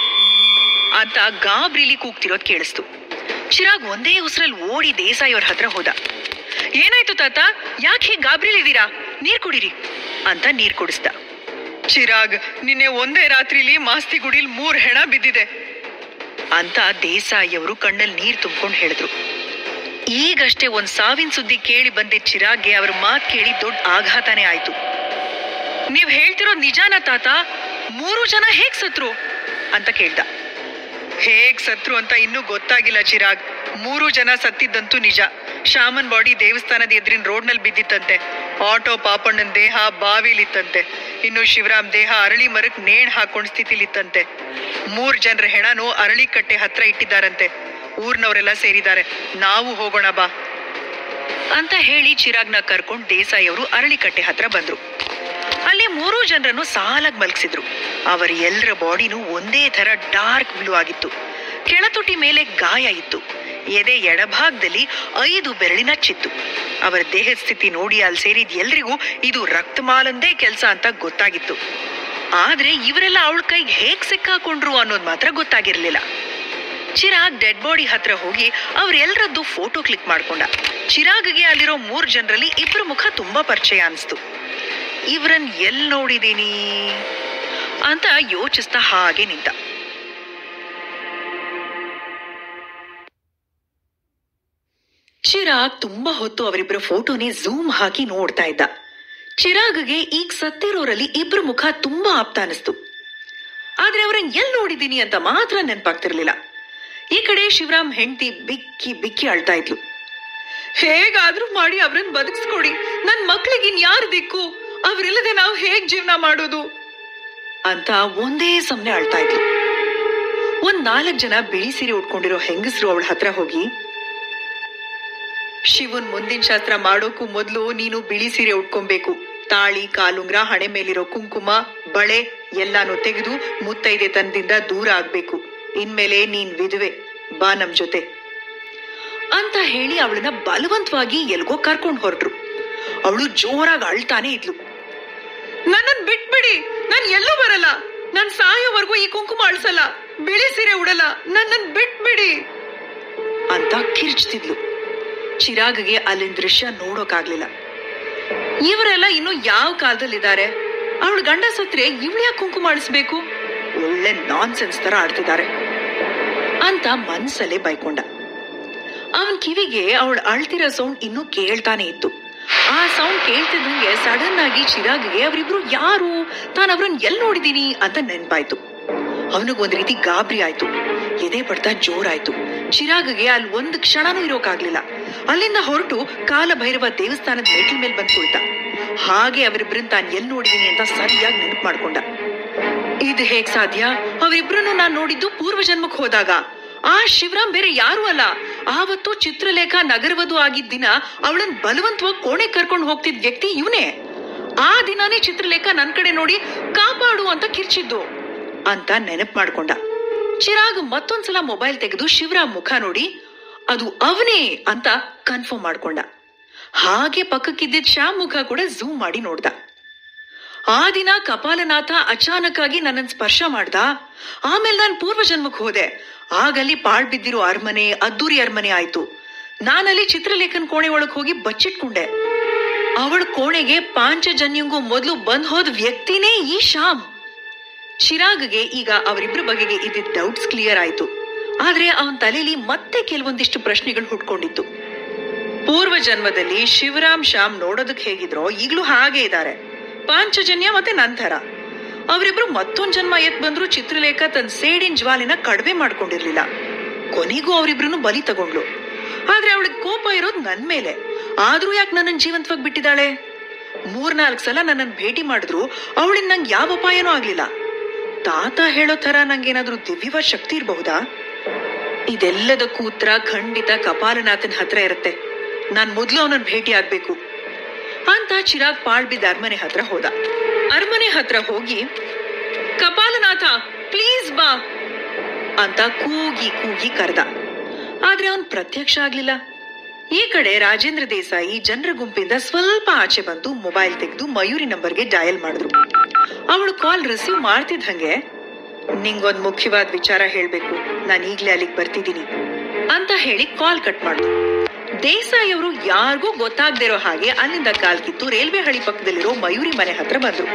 ಅಂತ ಗಾಬ್ರಿಲಿ ಕೂಗ್ತಿರೋದ್ ಕೇಳಿಸ್ತು ಚಿರಾಗ್ ಒಂದೇ ಉಸಿರಲ್ಲಿ ಓಡಿ ದೇಸಾಯಿ ಅವ್ರ ಹತ್ರ ಹೋದ ಏನಾಯ್ತು ತಾತ ಯಾಕೆ ಹೀಗೆ ಗಾಬ್ರಿಲಿದ್ದೀರಾ ನೀರ್ ಕುಡೀರಿ ಅಂತ ನೀರ್ ಕುಡಿಸ್ದ ಚಿರಾಗ್ ನಿನ್ನೆ ಒಂದೇ ರಾತ್ರಿಲಿ ಮಾಸ್ತಿ ಗುಡಿಲ್ ಮೂರ್ ಹೆಣ ಬಿದ್ದಿದೆ ಅಂತ ದೇಸಾಯಿ ಅವರು ಕಣ್ಣಲ್ಲಿ ನೀರ್ ತುಂಬ್ಕೊಂಡು ಹೇಳಿದ್ರು ಈಗಷ್ಟೇ ಒಂದ್ ಸಾವಿನ ಸುದ್ದಿ ಕೇಳಿ ಬಂದಿದ್ದ ಚಿರಾಗ್ಗೆ ಅವ್ರ ಮಾತ್ ಕೇಳಿ ದೊಡ್ಡ ಆಘಾತನೇ ಆಯ್ತು ನೀವ್ ಹೇಳ್ತಿರೋದ್ ನಿಜಾನ ತಾತ ಮೂರು ಜನ ಹೇಗ್ ಸತ್ರು ಅಂತ ಕೇಳ್ದ ಹೇಗ್ ಸತ್ರು ಅಂತ ಇನ್ನೂ ಗೊತ್ತಾಗಿಲ್ಲ ಚಿರಾಗ್ ಮೂರು ಜನ ಸತ್ತಿದ್ದಂತೂ ನಿಜ ಶಾಮನ್ ಬಾಡಿ ದೇವಸ್ಥಾನದ ಎದುರಿನ ರೋಡ್ನಲ್ಲಿ ಬಿದ್ದಿತ್ತಂತೆ ಆಟೋ ಪಾಪಣ್ಣನ ದೇಹ ಬಾವಿಲಿತ್ತಂತೆ ಇನ್ನು ಶಿವರಾಮ್ ದೇಹ ಅರಳಿ ಮರಕ್ ನೇಣ್ ಹಾಕೊಂಡ್ ಸ್ಥಿತಿಲಿತ್ತಂತೆ ಮೂರ್ ಜನರ ಹೆಣನು ಅರಳಿ ಕಟ್ಟೆ ಹತ್ರ ಇಟ್ಟಿದ್ದಾರಂತೆ ಊರ್ನವರೆಲ್ಲ ಸೇರಿದ್ದಾರೆ ನಾವು ಹೋಗೋಣ ಬಾ ಅಂತ ಹೇಳಿ ಚಿರಾಗ್ನ ಕರ್ಕೊಂಡ್ ದೇಸಾಯಿ ಅವರು ಅರಳಿಕಟ್ಟೆ ಹತ್ರ ಬಂದ್ರು ಅಲ್ಲಿ ಮೂರು ಜನರನ್ನು ಸಾಲಾಗಿ ಮಲಗಿಸಿದ್ರು ಅವರ ಎಲ್ಲರ ಬಾಡಿನೂ ಒಂದೇ ತರ ಡಾರ್ಕ್ ಬ್ಲೂ ಆಗಿತ್ತು ಕೆಳತುಟಿ ಮೇಲೆ ಗಾಯ ಇತ್ತು ಎದೆ ಎಡಭಾಗದಲ್ಲಿ ಐದು ಬೆರಳಿನ ಚಿತ್ತು ಅವರ ದೇಹದ ಸ್ಥಿತಿ ನೋಡಿ ಅಲ್ಲಿ ಸೇರಿದ ಎಲ್ರಿಗೂ ಇದು ರಕ್ತಮಾಲಂದೇ ಕೆಲಸ ಅಂತ ಗೊತ್ತಾಗಿತ್ತು ಆದ್ರೆ ಇವರೆಲ್ಲ ಅವಳ ಕೈಗೆ ಹೇಗ್ ಸಿಕ್ಕಾಕೊಂಡ್ರು ಅನ್ನೋದು ಮಾತ್ರ ಗೊತ್ತಾಗಿರ್ಲಿಲ್ಲ ಚಿರಾಗ್ ಡೆಡ್ ಬಾಡಿ ಹತ್ರ ಹೋಗಿ ಅವ್ರೆಲ್ರದ್ದು ಫೋಟೋ ಕ್ಲಿಕ್ ಮಾಡ್ಕೊಂಡ ಚಿರಾಗ್ಗೆ ಅಲ್ಲಿರೋ ಮೂರ್ ಜನರಲ್ಲಿ ಇಬ್ರ ಮುಖ ತುಂಬಾ ಪರಿಚಯ ಅನ್ಸ್ತು ಇವ್ರನ್ ಎಲ್ ನೋಡಿದೀನಿ ಅಂತ ಯೋಚಿಸ್ತಾ ಹಾಗೆ ನಿಂತ ಚಿರಾಗ್ ತುಂಬಾ ಹೊತ್ತು ಅವರಿಬ್ಬರ ಫೋಟೋನೇ ಝೂಮ್ ಹಾಕಿ ನೋಡ್ತಾ ಇದ್ದ ಚಿರಾಗ್ಗೆ ಈಗ ಸತ್ತಿರೋರಲ್ಲಿ ಇಬ್ರ ಮುಖ ತುಂಬಾ ಆಪ್ತ ಅನಿಸ್ತು ಆದ್ರೆ ಅವ್ರನ್ನ ಎಲ್ ನೋಡಿದೀನಿ ಅಂತ ಮಾತ್ರ ನೆನ್ಪಾಗ್ತಿರ್ಲಿಲ್ಲ ಈ ಕಡೆ ಶಿವರಾಮ್ ಹೆಂಡತಿ ಬಿಕ್ಕಿ ಬಿಕ್ಕಿ ಅಳ್ತಾ ಇದ್ಲು ಹೇಗಾದ್ರೂ ಮಾಡಿ ಅವ್ರನ್ನ ಬದುಕಿಸ್ಕೊಡಿ ನನ್ ಮಕ್ಳಿಗೆ ಇನ್ಯಾರು ದಿಕ್ಕು ಅವ್ರಿಲ್ಲದೆ ನಾವು ಹೇಗ್ ಜೀವನ ಮಾಡೋದು ಅಂತ ಒಂದೇ ಸಮನೆ ಅಳ್ತಾ ಇದ್ಲು ಒಂದ್ ನಾಲ್ಕ್ ಜನ ಬಿಳಿ ಸೀರೆ ಉಟ್ಕೊಂಡಿರೋ ಹೆಂಗಸರು ಅವಳ ಹತ್ರ ಹೋಗಿ ಶಿವನ್ ಮುಂದಿನ ಶಾಸ್ತ್ರ ಮಾಡೋಕು ಮೊದ್ಲು ನೀನು ಬಿಳಿ ಸೀರೆ ಉಟ್ಕೊಬೇಕು ತಾಳಿ ಕಾಲುಂಗ್ರ ಹಣೆ ಮೇಲಿರೋ ಕುಂಕುಮ ಬಳೆ ಎಲ್ಲಾನು ತೆಗೆದು ಮುತ್ತೈದೆ ತನದಿಂದ ದೂರ ಆಗ್ಬೇಕು ಇನ್ಮೇಲೆ ನೀನ್ ವಿಧವೆ ಬಾ ನಮ್ ಜೊತೆ ಅಂತ ಹೇಳಿ ಅವಳನ್ನ ಬಲವಂತವಾಗಿ ಎಲ್ಗೋ ಕರ್ಕೊಂಡ್ ಹೊರಟ್ರು ಅವಳು ಜೋರಾಗಿ ಅಳ್ತಾನೆ ಇದ್ಲು ನನ್ನನ್ ಬಿಟ್ಬಿಡಿ ನಾನ್ ಎಲ್ಲೂ ಬರಲ್ಲ ನಾನ್ ಸಾಯೋವರೆಗೂ ಈ ಕುಂಕುಮ ಅಳ್ಸಲ್ಲ ಬಿಳಿ ಸೀರೆ ಉಡಲ್ಲ ನನ್ನನ್ ಬಿಟ್ಬಿಡಿ ಅಂತ ಕಿರ್ಚ್ತಿದ್ಲು ಚಿರಾಗ್ಗೆ ಅಲ್ಲಿನ ದೃಶ್ಯ ನೋಡೋಕಾಗ್ಲಿಲ್ಲ ಇವರೆಲ್ಲ ಇನ್ನು ಯಾವ ಕಾಲದಲ್ಲಿದ್ದಾರೆ ಅವಳ ಗಂಡ ಸತ್ರೆ ಇವಳ್ಯಾ ಕುಂಕುಮ ಅಳಿಸ್ಬೇಕು ಒಳ್ಳೆ ನಾನ್ ಸೆನ್ಸ್ ತರ ಆಡ್ತಿದ್ದಾರೆ ಅಂತ ಮನ್ಸಲ್ಲೇ ಬೈಕೊಂಡ ಅವನ್ ಕಿವಿಗೆ ಅವಳು ಅಳ್ತಿರೋ ಸೌಂಡ್ ಇನ್ನೂ ಕೇಳ್ತಾನೆ ಇತ್ತು ಆ ಸೌಂಡ್ ಕೇಳ್ತಿದ್ದಂಗೆ ಸಡನ್ ಆಗಿ ಚಿರಾಗ್ಗೆ ಅವರಿಬ್ರು ಯಾರು ತಾನ್ ಅವ್ರನ್ನ ಎಲ್ ನೋಡಿದೀನಿ ಅಂತ ನೆನ್ಪಾಯ್ತು ಅವನಿಗೆ ಒಂದ್ ರೀತಿ ಗಾಬರಿ ಆಯ್ತು ಎದೆ ಬಡ್ತಾ ಜೋರಾಯ್ತು ಚಿರಾಗ್ಗೆ ಅಲ್ಲಿ ಒಂದ್ ಕ್ಷಣನೂ ಇರೋಕಾಗ್ಲಿಲ್ಲ ಅಲ್ಲಿಂದ ಹೊರಟು ಕಾಲಭೈರವ ದೇವಸ್ಥಾನದ ಮೆಟ್ಲ ಮೇಲೆ ಬಂದು ಕುಳಿತ ಹಾಗೆ ಅವರಿಬ್ರನ್ನ ತಾನ್ ಎಲ್ ನೋಡಿದೀನಿ ಅಂತ ಸರಿಯಾಗಿ ನೆನಪು ಮಾಡ್ಕೊಂಡ ಇದು ಹೇಗ್ ಸಾಧ್ಯ ಅವರಿಬ್ರನ್ನು ನಾನ್ ನೋಡಿದ್ದು ಪೂರ್ವ ಜನ್ಮಕ್ ಹೋದಾಗ ಆ ಶಿವರಾಮ್ ಬೇರೆ ಯಾರು ಅಲ್ಲ ಆವತ್ತು ಚಿತ್ರಲೇಖ ನಗರವಧು ಆಗಿದ್ದ ದಿನ ಅವಳನ್ ಬಲವಂತವಾಗಿ ಕೋಣೆ ಕರ್ಕೊಂಡು ಹೋಗ್ತಿದ್ ವ್ಯಕ್ತಿ ಇವನೇ ಆ ದಿನಾನೇ ಚಿತ್ರಲೇಖ ನನ್ ಕಡೆ ನೋಡಿ ಕಾಪಾಡು ಅಂತ ಕಿರ್ಚಿದ್ದು ಅಂತ ನೆನಪು ಮಾಡ್ಕೊಂಡ ಚಿರಾಗ್ ಮತ್ತೊಂದ್ಸಲ ಮೊಬೈಲ್ ತೆಗೆದು ಶಿವರಾಮ್ ಮುಖ ನೋಡಿ ಅದು ಅವನೇ ಅಂತ ಕನ್ಫರ್ಮ್ ಮಾಡ್ಕೊಂಡ ಹಾಗೆ ಪಕ್ಕಕ್ಕಿದ್ದಿದ್ ಶ್ಯಾಮ್ ಮುಖ ಕೂಡ ಝೂಮ್ ಮಾಡಿ ನೋಡ್ದ ಆ ದಿನ ಕಪಾಲನಾಥ ಅಚಾನಕ್ ಆಗಿ ನನ್ನನ್ ಸ್ಪರ್ಶ ಮಾಡ್ದ ಆಮೇಲೆ ನಾನು ಪೂರ್ವ ಜನ್ಮಕ್ ಹೋದೆ ಆಗಲ್ಲಿ ಪಾಳ್ ಬಿದ್ದಿರೋ ಅರಮನೆ ಅದ್ದೂರಿ ಅರಮನೆ ಆಯ್ತು ನಾನಲ್ಲಿ ಚಿತ್ರಲೇಖನ್ ಕೋಣೆ ಒಳಗ್ ಹೋಗಿ ಬಚ್ಚಿಟ್ಕೊಂಡೆ ಅವಳ ಕೋಣೆಗೆ ಪಾಂಚಜನ್ಯಂಗೂ ಮೊದಲು ಬಂದ್ ಹೋದ ವ್ಯಕ್ತಿನೇ ಈ ಶ್ಯಾಮ್ ಚಿರಾಗ್ಗೆ ಈಗ ಅವರಿಬ್ಬರ ಬಗೆಗೆ ಇದ್ದಿದ್ದ ಡೌಟ್ಸ್ ಕ್ಲಿಯರ್ ಆಯ್ತು ಆದ್ರೆ ಅವನ್ ತಲೆಯಲ್ಲಿ ಮತ್ತೆ ಕೆಲವೊಂದಿಷ್ಟು ಪ್ರಶ್ನೆಗಳು ಹುಟ್ಕೊಂಡಿತ್ತು ಪೂರ್ವ ಜನ್ಮದಲ್ಲಿ ಶಿವರಾಮ್ ಶ್ಯಾಮ್ ನೋಡೋದಕ್ಕೆ ಹೇಗಿದ್ರೋ ಈಗ್ಲೂ ಹಾಗೆ ಇದ್ದಾರೆ ಪಾಂಚಜನ್ಯ ಮತ್ತೆ ನಂತರ ಅವರಿಬ್ರು ಮತ್ತೊಂದ್ ಜನ್ಮ ಎತ್ ಬಂದ್ರು ಚಿತ್ರಲೇಖ ತನ್ನ ಸೇಡಿನ ಜ್ವಾಲಿನ ಕಡಿಮೆ ಮಾಡ್ಕೊಂಡಿರ್ಲಿಲ್ಲ ಕೊನೆಗೂ ಅವರಿಬ್ರು ಬಲಿ ತಗೊಂಡ್ಲು ಆದ್ರೆ ಅವಳಿಗೆ ಕೋಪ ಇರೋದು ನನ್ ಮೇಲೆ ಆದ್ರೂ ಯಾಕೆ ನನ್ನನ್ ಜೀವಂತವಾಗಿ ಬಿಟ್ಟಿದ್ದಾಳೆ ಮೂರ್ನಾಲ್ಕು ಸಲ ನನ್ನನ್ ಭೇಟಿ ಮಾಡಿದ್ರು ಅವಳಿಂದ ನಂಗೆ ಯಾವ ಅಪಾಯನೂ ಆಗ್ಲಿಲ್ಲ ತಾತ ಹೇಳೋ ತರ ನಂಗೇನಾದ್ರೂ ದಿವ್ಯವ ಶಕ್ತಿ ಇರಬಹುದಾ ಇದೆಲ್ಲದಕ್ಕೂ ಉತ್ತರ ಖಂಡಿತ ಕಪಾಲನಾಥನ್ ಹತ್ರ ಇರುತ್ತೆ ನಾನ್ ಮೊದ್ಲು ಅವನನ್ನ ಭೇಟಿ ಆಗ್ಬೇಕು ಅಂತ ಚಿರಾಗ್ ಪಾಳ್ ಬಿದ್ದ ಅರಮನೆ ಹತ್ರ ಹೋದ ಅರಮನೆ ಹತ್ರ ಹೋಗಿ ಕಪಾಲನಾಥ ಪ್ಲೀಸ್ ಬಾ ಅಂತ ಕೂಗಿ ಕೂಗಿ ಕರೆದ ಆದ್ರೆ ಅವನ್ ಪ್ರತ್ಯಕ್ಷ ಆಗ್ಲಿಲ್ಲ ಈ ಕಡೆ ರಾಜೇಂದ್ರ ದೇಸಾಯಿ ಜನರ ಗುಂಪಿಂದ ಸ್ವಲ್ಪ ಆಚೆ ಬಂದು ಮೊಬೈಲ್ ತೆಗೆದು ಮಯೂರಿ ನಂಬರ್ಗೆ ಡಯಲ್ ಮಾಡಿದ್ರು ಅವಳು ಕಾಲ್ ರಿಸೀವ್ ಮಾಡ್ತಿದ್ದಂಗೆ ನಿಂಗೊಂದ್ ಮುಖ್ಯವಾದ ವಿಚಾರ ಹೇಳ್ಬೇಕು ನಾನು ಈಗ್ಲೇ ಅಲ್ಲಿಗೆ ಬರ್ತಿದ್ದೀನಿ ಅಂತ ಹೇಳಿ ಕಾಲ್ ಕಟ್ ಮಾಡಿದ್ರು ದೇಸಾಯಿ ಅವರು ಯಾರಿಗೂ ಗೊತ್ತಾಗ್ದಿರೋ ಹಾಗೆ ಅಲ್ಲಿಂದ ಕಾಲ್ ಕಿತ್ತು ರೈಲ್ವೆ ಹಳಿ ಪಕ್ಕದಲ್ಲಿರೋ ಮಯೂರಿ ಮನೆ ಹತ್ರ ಬಂದ್ರು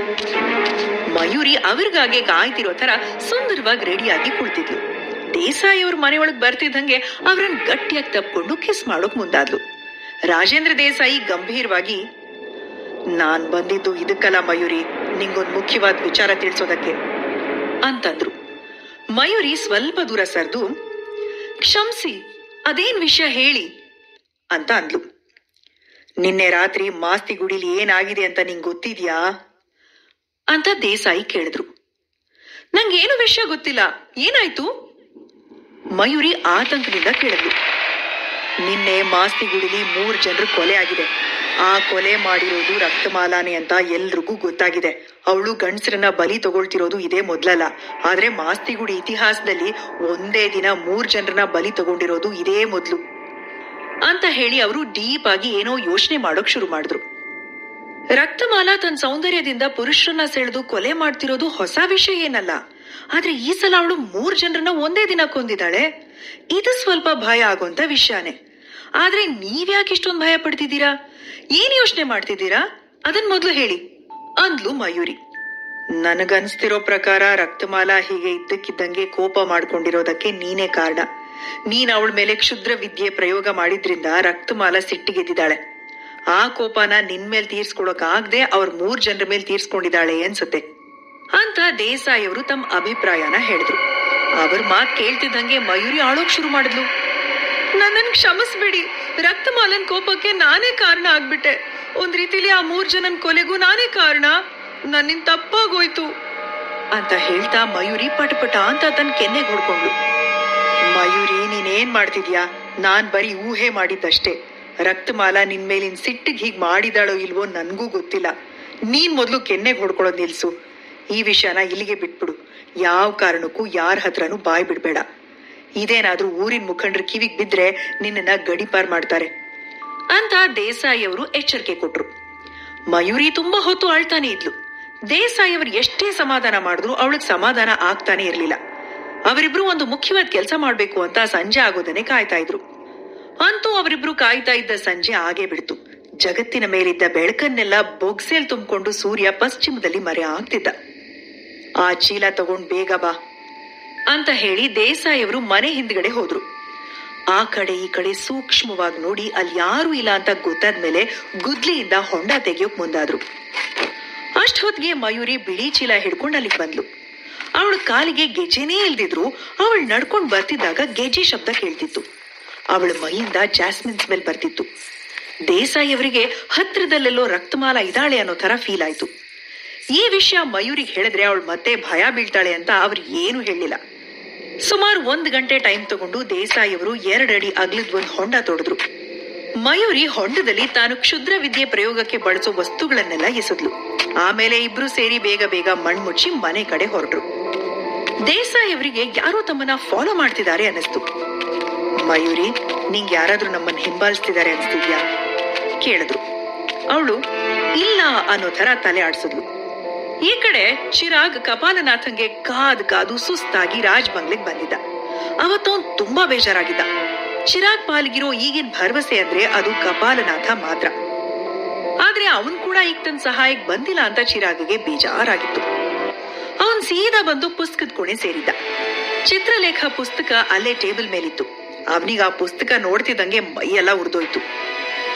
ಮಯೂರಿ ಅವ್ರಿಗಾಗೆ ಕಾಯ್ತಿರೋ ತರ ಸುಂದರವಾಗಿ ರೆಡಿಯಾಗಿ ಕುಳಿತಿದ್ಲು ದೇಸಾಯಿ ಅವ್ರ ಮನೆಯೊಳಗ್ ಬರ್ತಿದ್ದಂಗೆ ಅವ್ರನ್ನ ಗಟ್ಟಿಯಾಗಿ ತಪ್ಕೊಂಡು ಕಿಸ್ ಮಾಡೋಕ್ ಮುಂದಾದ್ಲು ರಾಜೇಂದ್ರ ದೇಸಾಯಿ ಗಂಭೀರವಾಗಿ ನಾನ್ ಬಂದಿದ್ದು ಇದಕ್ಕಲ್ಲ ಮಯೂರಿ ನಿಂಗೊಂದ್ ಮುಖ್ಯವಾದ ವಿಚಾರ ತಿಳಿಸೋದಕ್ಕೆ ಅಂತಂದ್ರು ಮಯೂರಿ ಸ್ವಲ್ಪ ದೂರ ಸರ್ದು ಕ್ಷಮ್ಸಿ ಅದೇನ್ ವಿಷಯ ಹೇಳಿ ಅಂತ ಅಂದ್ಲು ನಿನ್ನೆ ರಾತ್ರಿ ಮಾಸ್ತಿ ಗುಡಿಲಿ ಏನಾಗಿದೆ ಅಂತ ನಿಂಗ್ ಗೊತ್ತಿದ್ಯಾ ಅಂತ ದೇಸಾಯಿ ಕೇಳಿದ್ರು ನಂಗೇನು ವಿಷಯ ಗೊತ್ತಿಲ್ಲ ಏನಾಯ್ತು ಮಯೂರಿ ಆತಂಕದಿಂದ ಕೇಳಿದ್ಲು ನಿನ್ನೆ ಮಾಸ್ತಿ ಗುಡಿಲಿ ಮೂರ್ ಜನರು ಕೊಲೆ ಆಗಿದೆ ಆ ಕೊಲೆ ಮಾಡಿರೋದು ರಕ್ತಮಾಲಾನೆ ಅಂತ ಎಲ್ರಿಗೂ ಗೊತ್ತಾಗಿದೆ ಅವಳು ಗಂಡಸರನ್ನ ಬಲಿ ತಗೊಳ್ತಿರೋದು ಇದೇ ಮೊದ್ಲಲ್ಲ ಆದ್ರೆ ಮಾಸ್ತಿಗುಡಿ ಇತಿಹಾಸದಲ್ಲಿ ಒಂದೇ ದಿನ ಮೂರ್ ಜನರನ್ನ ಬಲಿ ತಗೊಂಡಿರೋದು ಇದೇ ಮೊದ್ಲು ಅಂತ ಹೇಳಿ ಅವರು ಡೀಪ್ ಆಗಿ ಏನೋ ಯೋಚನೆ ಮಾಡೋಕ್ ಶುರು ಮಾಡಿದ್ರು ರಕ್ತಮಾಲಾ ತನ್ನ ಸೌಂದರ್ಯದಿಂದ ಪುರುಷರನ್ನ ಸೆಳೆದು ಕೊಲೆ ಮಾಡ್ತಿರೋದು ಹೊಸ ವಿಷಯ ಏನಲ್ಲ ಆದ್ರೆ ಈ ಸಲ ಅವಳು ಮೂರ್ ಜನರನ್ನ ಒಂದೇ ದಿನ ಕೊಂದಿದ್ದಾಳೆ ಇದು ಸ್ವಲ್ಪ ಭಯ ಆಗುವಂತ ವಿಷಯನೇ ಆದ್ರೆ ನೀವ್ಯಾಕೆ ಇಷ್ಟೊಂದು ಭಯ ಪಡ್ತಿದ್ದೀರಾ ಏನ್ ಯೋಚನೆ ಮಾಡ್ತಿದ್ದೀರಾ ಅದನ್ ಮೊದ್ಲು ಹೇಳಿ ಅಂದ್ಲು ಮಯೂರಿ ನನಗನ್ಸ್ತಿರೋ ಪ್ರಕಾರ ರಕ್ತಮಾಲಾ ಹೀಗೆ ಇದ್ದಕ್ಕಿದ್ದಂಗೆ ಕೋಪ ಮಾಡ್ಕೊಂಡಿರೋದಕ್ಕೆ ನೀನೇ ಕಾರಣ ನೀನ್ ಅವಳ ಮೇಲೆ ಕ್ಷುದ್ರ ವಿದ್ಯೆ ಪ್ರಯೋಗ ಮಾಡಿದ್ರಿಂದ ರಕ್ತಮಾಲ ಸಿಟ್ಟಿಗೆದ್ದಿದ್ದಾಳೆ ಆ ಕೋಪನ ನಿನ್ ಮೇಲ್ ತೀರ್ಸ್ಕೊಳಕ್ ಆಗದೆ ಅವ್ರ ಮೂರ್ ಜನರ ಮೇಲೆ ತೀರ್ಸ್ಕೊಂಡಿದ್ದಾಳೆ ಅನ್ಸುತ್ತೆ ಅಂತ ದೇಸಾಯಿ ಅವರು ತಮ್ಮ ಅಭಿಪ್ರಾಯನ ಹೇಳಿದ್ರು ಅವ್ರ ಮಾತ್ ಕೇಳ್ತಿದ್ದಂಗೆ ಮಯೂರಿ ಆಳೋಕ್ ಶುರು ಮಾಡಿದ್ಲು ನನ್ನನ್ ಕ್ಷಮಿಸ್ಬೇಡಿ ರಕ್ತಮಾಲನ್ ಕೋಪಕ್ಕೆ ನಾನೇ ಕಾರಣ ಆಗ್ಬಿಟ್ಟೆ ಒಂದ್ ರೀತಿಲಿ ಆ ಮೂರ್ ಜನನ್ ಕೊಲೆಗೂ ನಾನೇ ಕಾರಣ ನನ್ನಿಂದ ತಪ್ಪಾಗೋಯ್ತು ಅಂತ ಹೇಳ್ತಾ ಮಯೂರಿ ಪಟಪಟ ಅಂತ ತನ್ನ ಕೆನ್ನೆಗೆ ಹೊಡ್ಕೊಂಡ್ಲು ಮಯೂರಿ ನೀನೇನ್ ಮಾಡ್ತಿದ್ಯಾ ನಾನ್ ಬರೀ ಊಹೆ ಮಾಡಿದ್ದಷ್ಟೇ ರಕ್ತಮಾಲ ನಿನ್ ಮೇಲಿನ ಸಿಟ್ಟಿಗೆ ಹೀಗ್ ಮಾಡಿದಾಳೋ ಇಲ್ವೋ ನನ್ಗೂ ಗೊತ್ತಿಲ್ಲ ನೀನ್ ಮೊದ್ಲು ಕೆನ್ನೆಗೆ ಹೊಡ್ಕೊಳ್ಳೋದ್ ನಿಲ್ಸು ಈ ವಿಷಯನ ಇಲ್ಲಿಗೆ ಬಿಟ್ಬಿಡು ಯಾವ ಕಾರಣಕ್ಕೂ ಯಾರ ಹತ್ರನೂ ಬಾಯ್ ಬಿಡ್ಬೇಡ ಇದೇನಾದ್ರೂ ಊರಿನ ಮುಖಂಡ್ರ ಕಿವಿಗ್ ಬಿದ್ರೆ ನಿನ್ನನ್ನ ಗಡಿಪಾರ್ ಮಾಡ್ತಾರೆ ಅಂತ ದೇಸಾಯಿ ಅವರು ಎಚ್ಚರಿಕೆ ಕೊಟ್ರು ಮಯೂರಿ ತುಂಬಾ ಹೊತ್ತು ಅಳ್ತಾನೆ ಇದ್ಲು ದೇಸಾಯಿ ಅವರು ಎಷ್ಟೇ ಸಮಾಧಾನ ಮಾಡಿದ್ರು ಅವಳಿಗೆ ಸಮಾಧಾನ ಆಗ್ತಾನೆ ಇರ್ಲಿಲ್ಲ ಅವರಿಬ್ರು ಒಂದು ಮುಖ್ಯವಾದ ಕೆಲಸ ಮಾಡ್ಬೇಕು ಅಂತ ಸಂಜೆ ಆಗೋದನ್ನೇ ಕಾಯ್ತಾ ಇದ್ರು ಅಂತೂ ಅವರಿಬ್ರು ಕಾಯ್ತಾ ಇದ್ದ ಸಂಜೆ ಆಗೇ ಬಿಡ್ತು ಜಗತ್ತಿನ ಮೇಲಿದ್ದ ಬೆಳಕನ್ನೆಲ್ಲ ಬೊಗ್ಸೆಲ್ ತುಂಬಿಕೊಂಡು ಸೂರ್ಯ ಪಶ್ಚಿಮದಲ್ಲಿ ಮರೆ ಆಗ್ತಿದ್ದ ಆ ಚೀಲ ತಗೊಂಡ್ ಬೇಗ ಬಾ ಅಂತ ಹೇಳಿ ದೇಸಾಯಿ ಅವರು ಮನೆ ಹಿಂದ್ಗಡೆ ಹೋದ್ರು ಆ ಕಡೆ ಈ ಕಡೆ ಸೂಕ್ಷ್ಮವಾಗಿ ನೋಡಿ ಅಲ್ಲಿ ಯಾರು ಇಲ್ಲ ಅಂತ ಗೊತ್ತಾದ್ಮೇಲೆ ಗುದ್ಲಿಯಿಂದ ಹೊಂಡ ತೆಗಿಯೋಕ್ ಮುಂದಾದ್ರು ಅಷ್ಟ್ ಹೊತ್ತಿಗೆ ಮಯೂರಿ ಬಿಳಿ ಚೀಲ ಹಿಡ್ಕೊಂಡು ಅಲ್ಲಿಗೆ ಬಂದ್ಲು ಅವಳ ಕಾಲಿಗೆ ಗೆಜೆನೇ ಇಲ್ದಿದ್ರು ಅವಳು ನಡ್ಕೊಂಡ್ ಬರ್ತಿದ್ದಾಗ ಗೆಜೆ ಶಬ್ದ ಕೇಳ್ತಿತ್ತು ಅವಳ ಮೈಯಿಂದ ಜಾಸ್ಮಿನ್ ಸ್ಮೆಲ್ ಬರ್ತಿತ್ತು ದೇಸಾಯಿ ಅವರಿಗೆ ಹತ್ರದಲ್ಲೆಲ್ಲೋ ರಕ್ತಮಾಲ ಇದ್ದಾಳೆ ಅನ್ನೋ ತರ ಫೀಲ್ ಆಯ್ತು ಈ ವಿಷಯ ಮಯೂರಿಗೆ ಹೇಳಿದ್ರೆ ಅವಳು ಮತ್ತೆ ಭಯ ಬೀಳ್ತಾಳೆ ಅಂತ ಅವ್ರು ಏನು ಹೇಳಿಲ್ಲ ಸುಮಾರು ಒಂದ್ ಗಂಟೆ ಟೈಮ್ ತಗೊಂಡು ದೇಸಾಯಿ ಅವರು ಎರಡಡಿ ಅಗ್ಲದ್ ಒಂದ್ ಹೊಂಡ ತೊಡೆದ್ರು ಮಯೂರಿ ಹೊಂಡದಲ್ಲಿ ತಾನು ಕ್ಷುದ್ರ ವಿದ್ಯೆ ಪ್ರಯೋಗಕ್ಕೆ ಬಳಸೋ ವಸ್ತುಗಳನ್ನೆಲ್ಲ ಎಸೆದ್ಲು ಆಮೇಲೆ ಇಬ್ರು ಸೇರಿ ಬೇಗ ಬೇಗ ಮಣ್ಮುಚ್ಚಿ ಮನೆ ಕಡೆ ಹೊರಟ್ರು ದೇಸಾಯಿ ಅವರಿಗೆ ಯಾರೋ ತಮ್ಮನ್ನ ಫಾಲೋ ಮಾಡ್ತಿದ್ದಾರೆ ಅನ್ನಿಸ್ತು ಮಯೂರಿ ನಿಂಗ್ ಯಾರಾದ್ರೂ ನಮ್ಮನ್ನ ಹಿಂಬಾಲಿಸ್ತಿದ್ದಾರೆ ಅನ್ಸ್ತಿದ್ಯಾ ಕೇಳಿದ್ರು ಅವಳು ಇಲ್ಲ ಅನ್ನೋ ತರ ತಲೆ ಆಡ್ಸಿದ್ಲು ಈ ಕಡೆ ಚಿರಾಗ್ ಕಪಾಲನಾಥಂಗೆ ಕಾದ್ ಕಾದು ಸುಸ್ತಾಗಿ ರಾಜ್ ಬಂಗ್ಲೆಗ್ ಬಂದಿದ್ದ ಅವತ್ತವನ್ ತುಂಬಾ ಬೇಜಾರಾಗಿದ್ದ ಚಿರಾಗ್ ಪಾಲ್ಗಿರೋ ಈಗಿನ ಭರವಸೆ ಅಂದ್ರೆ ಅದು ಕಪಾಲನಾಥ ಮಾತ್ರ ಆದ್ರೆ ಅವನ್ ಕೂಡ ಈಗ ತನ್ನ ಸಹಾಯಕ್ ಬಂದಿಲ್ಲ ಅಂತ ಚಿರಾಗ್ಗೆ ಬೇಜಾರಾಗಿತ್ತು ಅವನ್ ಸೀದಾ ಬಂದು ಪುಸ್ತಕದ ಕೋಣೆ ಸೇರಿದ್ದ ಚಿತ್ರಲೇಖ ಪುಸ್ತಕ ಅಲ್ಲೇ ಟೇಬಲ್ ಮೇಲಿತ್ತು ಅವನಿಗೆ ಆ ಪುಸ್ತಕ ನೋಡ್ತಿದ್ದಂಗೆ ಮೈಯೆಲ್ಲ ಉರಿದೋಯ್ತು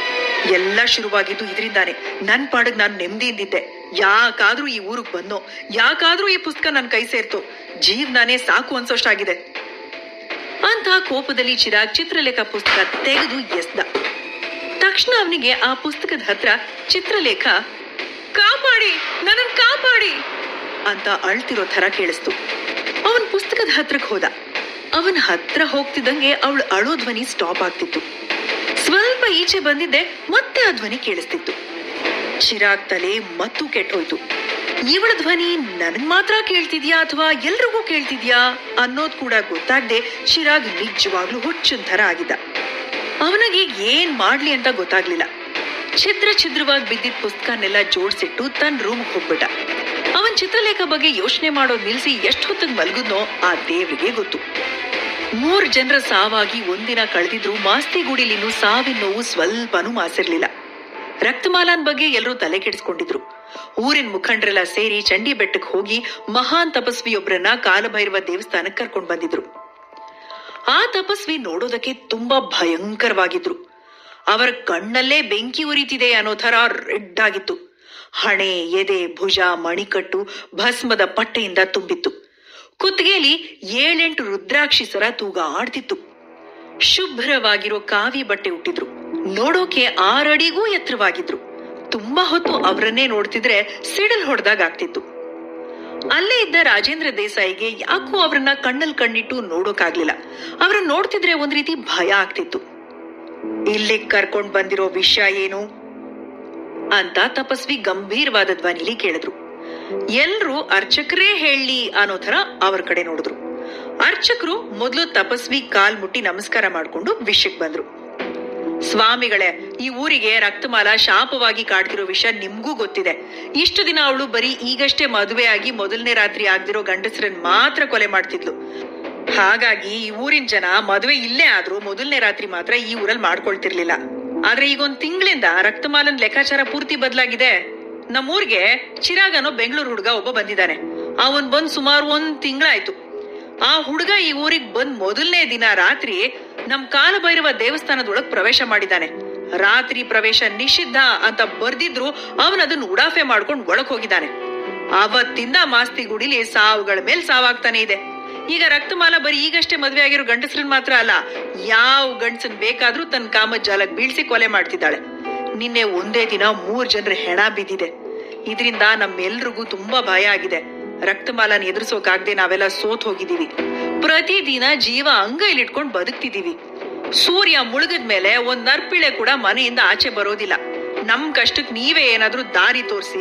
ಎಲ್ಲ ಶುರುವಾಗಿದ್ದು ಇದರಿಂದಾನೆ ನನ್ ಪಾಡಿಗೆ ನಾನು ನೆಮ್ಮದಿಯಿಂದಿದ್ದೆ ಯಾಕಾದ್ರೂ ಈ ಊರಿಗೆ ಬಂದೋ ಯಾಕಾದ್ರೂ ಈ ಪುಸ್ತಕ ನನ್ನ ಕೈ ಸೇರ್ತು ಜೀವನಾನೇ ಸಾಕು ಅನ್ಸೋಷ್ಟಾಗಿದೆ ಅಂತ ಕೋಪದಲ್ಲಿ ಚಿರಾಗ್ ಚಿತ್ರಲೇಖ ಪುಸ್ತಕ ತೆಗೆದು ಎಸ್ದ ತಕ್ಷಣ ಅವನಿಗೆ ಆ ಪುಸ್ತಕದ ಹತ್ರ ಚಿತ್ರಲೇಖ ಕಾಪಾಡಿ ನನ್ನ ಕಾಪಾಡಿ ಅಂತ ಅಳ್ತಿರೋ ತರ ಕೇಳಿಸ್ತು ಅವನ್ ಪುಸ್ತಕದ ಹತ್ರಕ್ಕೆ ಹೋದ ಅವನ ಹತ್ರ ಹೋಗ್ತಿದ್ದಂಗೆ ಅವಳು ಅಳೋ ಧ್ವನಿ ಸ್ಟಾಪ್ ಆಗ್ತಿತ್ತು ಸ್ವಲ್ಪ ಈಚೆ ಬಂದಿದ್ದೆ ಮತ್ತೆ ಆ ಧ್ವನಿ ಕೇಳಿಸ್ತಿತ್ತು ಚಿರಾಗ್ ತಲೆ ಮತ್ತೂ ಕೆಟ್ಟೋಯ್ತು ಇವಳ ಧ್ವನಿ ನನಗ್ ಮಾತ್ರ ಕೇಳ್ತಿದ್ಯಾ ಅಥವಾ ಎಲ್ರಿಗೂ ಕೇಳ್ತಿದ್ಯಾ ಅನ್ನೋದ್ ಕೂಡ ಗೊತ್ತಾಗ್ದೆ ಚಿರಾಗ್ ನಿಜವಾಗ್ಲೂ ಹುಚ್ಚನ್ ಥರ ಆಗಿದ್ದ ಅವನಿಗೆ ಏನ್ ಮಾಡ್ಲಿ ಅಂತ ಗೊತ್ತಾಗ್ಲಿಲ್ಲ ಛಿದ್ರ ಛಿದ್ರವಾಗಿ ಬಿದ್ದಿದ್ ಪುಸ್ತಕನೆಲ್ಲ ಜೋಡ್ಸಿಟ್ಟು ತನ್ನ ರೂಮ್ಗೆ ಹೋಗ್ಬಿಟ್ಟ ಅವನ್ ಚಿತ್ರಲೇಖ ಬಗ್ಗೆ ಯೋಚನೆ ಮಾಡೋದ್ ನಿಲ್ಸಿ ಎಷ್ಟು ಹೊತ್ತಿಗೆ ಮಲಗುದ್ನೋ ಆ ದೇವ್ರಿಗೆ ಗೊತ್ತು ಮೂರ್ ಜನರ ಸಾವಾಗಿ ಒಂದಿನ ಕಳೆದಿದ್ರು ಮಾಸ್ತಿಗೂಡಿಲಿನ್ನು ಸಾವಿನ ನೋವು ಸ್ವಲ್ಪನೂ ಮಾಸಿರ್ಲಿಲ್ಲ ರಕ್ತಮಾಲಾನ್ ಬಗ್ಗೆ ಎಲ್ಲರೂ ತಲೆ ಕೆಡಿಸ್ಕೊಂಡಿದ್ರು ಊರಿನ ಮುಖಂಡರೆಲ್ಲ ಸೇರಿ ಚಂಡಿ ಬೆಟ್ಟಕ್ಕೆ ಹೋಗಿ ಮಹಾನ್ ತಪಸ್ವಿಯೊಬ್ಬರನ್ನ ಕಾಲಭೈರವ ದೇವಸ್ಥಾನಕ್ಕೆ ಕರ್ಕೊಂಡ್ ಬಂದಿದ್ರು ಆ ತಪಸ್ವಿ ನೋಡೋದಕ್ಕೆ ತುಂಬಾ ಭಯಂಕರವಾಗಿದ್ರು ಅವರ ಕಣ್ಣಲ್ಲೇ ಬೆಂಕಿ ಉರಿತಿದೆ ಅನ್ನೋ ತರ ರೆಡ್ ಆಗಿತ್ತು ಹಣೆ ಎದೆ ಭುಜ ಮಣಿಕಟ್ಟು ಭಸ್ಮದ ಪಟ್ಟೆಯಿಂದ ತುಂಬಿತ್ತು ಕುತ್ತಿಗೆಯಲ್ಲಿ ಏಳೆಂಟು ರುದ್ರಾಕ್ಷಿ ಸರ ತೂಗ ಆಡ್ತಿತ್ತು ಶುಭ್ರವಾಗಿರೋ ಕಾವಿ ಬಟ್ಟೆ ಹುಟ್ಟಿದ್ರು ನೋಡೋಕೆ ಆರಡಿಗೂ ಎತ್ತರವಾಗಿದ್ರು ತುಂಬಾ ಹೊತ್ತು ಅವರನ್ನೇ ನೋಡ್ತಿದ್ರೆ ಸಿಡಲ್ ಹೊಡೆದಾಗ ಆಗ್ತಿತ್ತು ಅಲ್ಲೇ ಇದ್ದ ರಾಜೇಂದ್ರ ದೇಸಾಯಿಗೆ ಯಾಕೋ ಅವ್ರನ್ನ ಕಣ್ಣಲ್ಲಿ ಕಣ್ಣಿಟ್ಟು ನೋಡೋಕಾಗ್ಲಿಲ್ಲ ಅವ್ರನ್ನ ನೋಡ್ತಿದ್ರೆ ಒಂದ್ ರೀತಿ ಭಯ ಆಗ್ತಿತ್ತು ಇಲ್ಲಿಗ್ ಕರ್ಕೊಂಡ್ ಬಂದಿರೋ ವಿಷಯ ಏನು ಅಂತ ತಪಸ್ವಿ ಗಂಭೀರವಾದ ಧ್ವನಿಲಿ ಕೇಳಿದ್ರು ಎಲ್ರೂ ಅರ್ಚಕರೇ ಹೇಳಿ ಅನ್ನೋ ತರ ಅವ್ರ ಕಡೆ ನೋಡಿದ್ರು ಅರ್ಚಕರು ಮೊದಲು ತಪಸ್ವಿ ಕಾಲ್ ಮುಟ್ಟಿ ನಮಸ್ಕಾರ ಮಾಡ್ಕೊಂಡು ವಿಷಯಕ್ ಬಂದ್ರು ಸ್ವಾಮಿಗಳೇ ಈ ಊರಿಗೆ ರಕ್ತಮಾಲ ಶಾಪವಾಗಿ ಕಾಡ್ತಿರೋ ವಿಷಯ ನಿಮ್ಗೂ ಗೊತ್ತಿದೆ ಇಷ್ಟು ದಿನ ಅವಳು ಬರೀ ಈಗಷ್ಟೇ ಮದುವೆ ಆಗಿ ಮೊದಲನೇ ರಾತ್ರಿ ಆಗ್ದಿರೋ ಗಂಡಸರನ್ನ ಮಾತ್ರ ಕೊಲೆ ಮಾಡ್ತಿದ್ಲು ಹಾಗಾಗಿ ಈ ಊರಿನ ಜನ ಮದುವೆ ಇಲ್ಲೇ ಆದ್ರೂ ಮೊದಲನೇ ರಾತ್ರಿ ಮಾತ್ರ ಈ ಊರಲ್ಲಿ ಮಾಡ್ಕೊಳ್ತಿರ್ಲಿಲ್ಲ ಆದ್ರೆ ಈಗ ಒಂದ್ ತಿಂಗಳಿಂದ ರಕ್ತಮಾಲನ್ ಲೆಕ್ಕಾಚಾರ ಪೂರ್ತಿ ಬದಲಾಗಿದೆ ನಮ್ಮೂರ್ಗೆ ಚಿರಾಗ್ ಅನ್ನೋ ಬೆಂಗಳೂರು ಹುಡುಗ ಒಬ್ಬ ಬಂದಿದ್ದಾನೆ ಅವನ್ ಬಂದ್ ಸುಮಾರು ಒಂದ್ ತಿಂಗಳಾಯ್ತು ಆ ಹುಡುಗ ಈ ಊರಿಗೆ ಬಂದ್ ಮೊದಲನೇ ದಿನ ರಾತ್ರಿ ನಮ್ ಕಾಲಭೈರವ ದೇವಸ್ಥಾನದೊಳಗ್ ಪ್ರವೇಶ ಮಾಡಿದ್ದಾನೆ ರಾತ್ರಿ ಪ್ರವೇಶ ನಿಷಿದ್ಧ ಅಂತ ಬರ್ದಿದ್ರು ಅವನ್ ಅದನ್ನ ಉಡಾಫೆ ಮಾಡ್ಕೊಂಡು ಒಳಗ್ ಹೋಗಿದ್ದಾನೆ ಅವತ್ತಿಂದ ಮಾಸ್ತಿ ಗುಡಿಲಿ ಸಾವುಗಳ ಮೇಲ್ ಸಾವಾಗ್ತಾನೆ ಇದೆ ಈಗ ರಕ್ತಮಾಲ ಬರೀ ಈಗಷ್ಟೇ ಮದ್ವೆ ಆಗಿರೋ ಗಂಡಸ್ರನ್ ಮಾತ್ರ ಅಲ್ಲ ಯಾವ ಗಂಡಸನ್ ಬೇಕಾದ್ರೂ ತನ್ನ ಕಾಮದ ಜಾಲಕ್ ಬೀಳ್ಸಿ ಕೊಲೆ ಮಾಡ್ತಿದ್ದಾಳೆ ನಿನ್ನೆ ಒಂದೇ ದಿನ ಮೂರ್ ಜನರ ಹೆಣ ಬಿದ್ದಿದೆ ಇದರಿಂದ ನಮ್ಮೆಲ್ರಿಗೂ ತುಂಬಾ ಭಯ ಆಗಿದೆ ರಕ್ತಮಾಲನ ಎದುರಿಸೋಕಾಗ್ದೆ ನಾವೆಲ್ಲ ಸೋತ್ ಹೋಗಿದೀವಿ ಪ್ರತಿದಿನ ಜೀವ ಅಂಗೈಲಿಟ್ಕೊಂಡ್ ಬದುಕ್ತಿದೀವಿ ಸೂರ್ಯ ಮುಳುಗದ ಮೇಲೆ ಒಂದ್ ನರ್ಪಿಳೆ ಕೂಡ ಮನೆಯಿಂದ ಆಚೆ ಬರೋದಿಲ್ಲ ನಮ್ ಕಷ್ಟಕ್ ನೀವೇ ಏನಾದ್ರೂ ದಾರಿ ತೋರಿಸಿ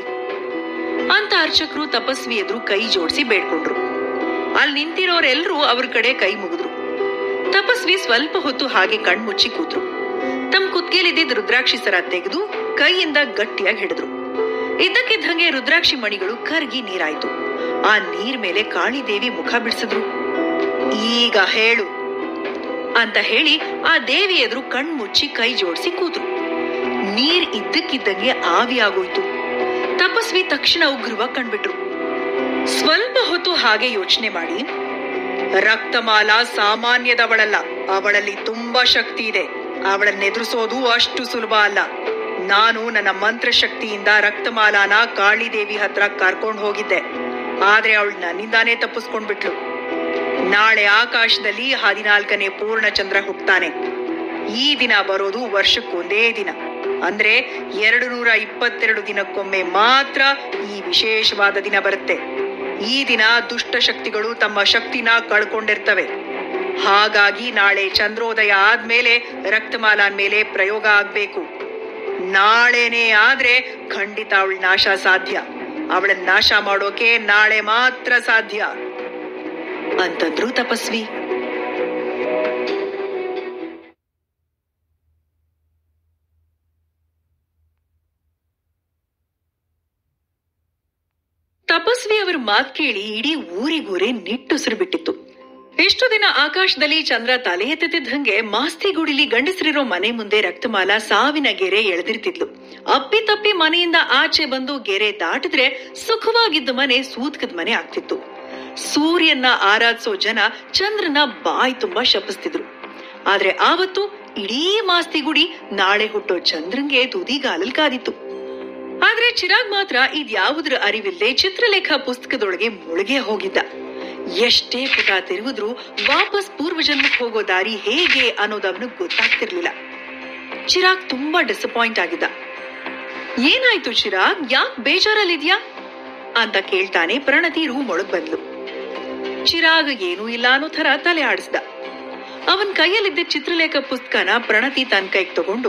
ಅಂತ ಅರ್ಚಕರು ತಪಸ್ವಿ ಎದುರು ಕೈ ಜೋಡಿಸಿ ಬೇಡ್ಕೊಂಡ್ರು ಅಲ್ಲಿ ನಿಂತಿರೋರೆಲ್ರೂ ಅವ್ರ ಕಡೆ ಕೈ ಮುಗಿದ್ರು ತಪಸ್ವಿ ಸ್ವಲ್ಪ ಹೊತ್ತು ಹಾಗೆ ಕಣ್ಮುಚ್ಚಿ ಕೂತ್ರು ತಮ್ಮ ಕುತ್ಗೆಲಿದ್ದಿದ್ದ ರುದ್ರಾಕ್ಷಿ ಸರ ತೆಗೆದು ಕೈಯಿಂದ ಗಟ್ಟಿಯಾಗಿ ಹಿಡಿದ್ರು ಇದ್ದಕ್ಕಿದ್ದಂಗೆ ರುದ್ರಾಕ್ಷಿ ಮಣಿಗಳು ಕರ್ಗಿ ನೀರಾಯ್ತು ಆ ನೀರ್ ಮೇಲೆ ಕಾಳಿದೇವಿ ಮುಖ ಬಿಡಿಸಿದ್ರು ಈಗ ಹೇಳು ಅಂತ ಹೇಳಿ ಆ ದೇವಿ ಎದುರು ಕಣ್ಮುಚ್ಚಿ ಕೈ ಜೋಡಿಸಿ ಕೂತ್ರು ನೀರ್ ಇದ್ದಕ್ಕಿದ್ದಂಗೆ ಆವಿಯಾಗೋಯ್ತು ತಪಸ್ವಿ ತಕ್ಷಣ ಉಗ್ರವಾಗಿ ಕಂಡ್ಬಿಟ್ರು ಸ್ವಲ್ಪ ಹೊತ್ತು ಹಾಗೆ ಯೋಚನೆ ಮಾಡಿ ರಕ್ತಮಾಲ ಸಾಮಾನ್ಯದವಳಲ್ಲ ಅವಳಲ್ಲಿ ತುಂಬಾ ಶಕ್ತಿ ಇದೆ ಅವಳನ್ನ ಎದುರಿಸೋದು ಅಷ್ಟು ಸುಲಭ ಅಲ್ಲ ನಾನು ನನ್ನ ಮಂತ್ರ ಶಕ್ತಿಯಿಂದ ರಕ್ತಮಾಲಾನ ಕಾಳಿದೇವಿ ಹತ್ರ ಕರ್ಕೊಂಡು ಹೋಗಿದ್ದೆ ಆದ್ರೆ ಅವಳು ನನ್ನಿಂದಾನೇ ತಪ್ಪಿಸ್ಕೊಂಡ್ಬಿಟ್ಲು ನಾಳೆ ಆಕಾಶದಲ್ಲಿ ಹದಿನಾಲ್ಕನೇ ಪೂರ್ಣ ಚಂದ್ರ ಹುಟ್ತಾನೆ ಈ ದಿನ ಬರೋದು ವರ್ಷಕ್ಕೊಂದೇ ದಿನ ಅಂದ್ರೆ ಎರಡು ನೂರ ಇಪ್ಪತ್ತೆರಡು ದಿನಕ್ಕೊಮ್ಮೆ ಮಾತ್ರ ಈ ವಿಶೇಷವಾದ ದಿನ ಬರುತ್ತೆ ಈ ದಿನ ದುಷ್ಟ ಶಕ್ತಿಗಳು ತಮ್ಮ ಶಕ್ತಿನ ಕಳ್ಕೊಂಡಿರ್ತವೆ ಹಾಗಾಗಿ ನಾಳೆ ಚಂದ್ರೋದಯ ಆದ್ಮೇಲೆ ರಕ್ತಮಾಲಾನ್ ಮೇಲೆ ಪ್ರಯೋಗ ಆಗ್ಬೇಕು ನಾಳೆನೇ ಆದ್ರೆ ಖಂಡಿತ ಅವಳ ನಾಶ ಸಾಧ್ಯ ಅವಳನ್ನ ನಾಶ ಮಾಡೋಕೆ ನಾಳೆ ಮಾತ್ರ ಸಾಧ್ಯ ಅಂತಂದ್ರು ತಪಸ್ವಿ ತಪಸ್ವಿ ಅವರ ಮಾತ್ ಕೇಳಿ ಇಡೀ ಊರಿಗೂರೇ ನಿಟ್ಟುಸಿರು ಬಿಟ್ಟಿತ್ತು ಎಷ್ಟು ದಿನ ಆಕಾಶದಲ್ಲಿ ಚಂದ್ರ ತಲೆ ಎತ್ತುತ್ತಿದ್ದಂಗೆ ಮಾಸ್ತಿ ಗುಡಿಲಿ ಗಂಡಸರಿರೋ ಮನೆ ಮುಂದೆ ರಕ್ತಮಾಲ ಸಾವಿನ ಗೆರೆ ಎಳೆದಿರ್ತಿದ್ಲು ಅಪ್ಪಿ ತಪ್ಪಿ ಮನೆಯಿಂದ ಆಚೆ ಬಂದು ಗೆರೆ ದಾಟಿದ್ರೆ ಸುಖವಾಗಿದ್ದ ಮನೆ ಸೂತ್ಕದ ಮನೆ ಆಗ್ತಿತ್ತು ಸೂರ್ಯನ ಆರಾಧಿಸೋ ಜನ ಚಂದ್ರನ ಬಾಯಿ ತುಂಬಾ ಶಪಿಸ್ತಿದ್ರು ಆದ್ರೆ ಆವತ್ತು ಇಡೀ ಮಾಸ್ತಿ ಗುಡಿ ನಾಳೆ ಹುಟ್ಟೋ ಚಂದ್ರಂಗೆ ತುದಿಗಾಲಲ್ ಕಾದಿತ್ತು ಆದ್ರೆ ಚಿರಾಗ್ ಮಾತ್ರ ಇದ್ಯಾವುದ್ರ ಅರಿವಿಲ್ಲದೆ ಚಿತ್ರಲೇಖ ಪುಸ್ತಕದೊಳಗೆ ಮುಳುಗೆ ಹೋಗಿದ್ದ ಎಷ್ಟೇ ಪುಟ ತಿರುಗಿದ್ರು ವಾಪಸ್ ಪೂರ್ವಜನ್ಮಕ್ಕೆ ಹೋಗೋ ದಾರಿ ಹೇಗೆ ಅನ್ನೋದು ಅವನಿಗೆ ಗೊತ್ತಾಗ್ತಿರ್ಲಿಲ್ಲ ಚಿರಾಗ್ ತುಂಬಾ ಡಿಸಪಾಯಿಂಟ್ ಆಗಿದ್ದ ಏನಾಯ್ತು ಚಿರಾಗ್ ಯಾಕ್ ಬೇಜಾರಲ್ಲಿದ್ಯಾ ಅಂತ ಕೇಳ್ತಾನೆ ಪ್ರಣತಿ ರೂಮ್ ಒಳಗ್ ಬಂದ್ಲು ಚಿರಾಗ್ ಏನೂ ಇಲ್ಲ ಅನ್ನೋ ಥರ ತಲೆ ಆಡಿಸ್ದ ಅವನ್ ಕೈಯಲ್ಲಿದ್ದ ಚಿತ್ರಲೇಖ ಪುಸ್ತಕನ ಪ್ರಣತಿ ತನ್ನ ಕೈಗೆ ತಗೊಂಡು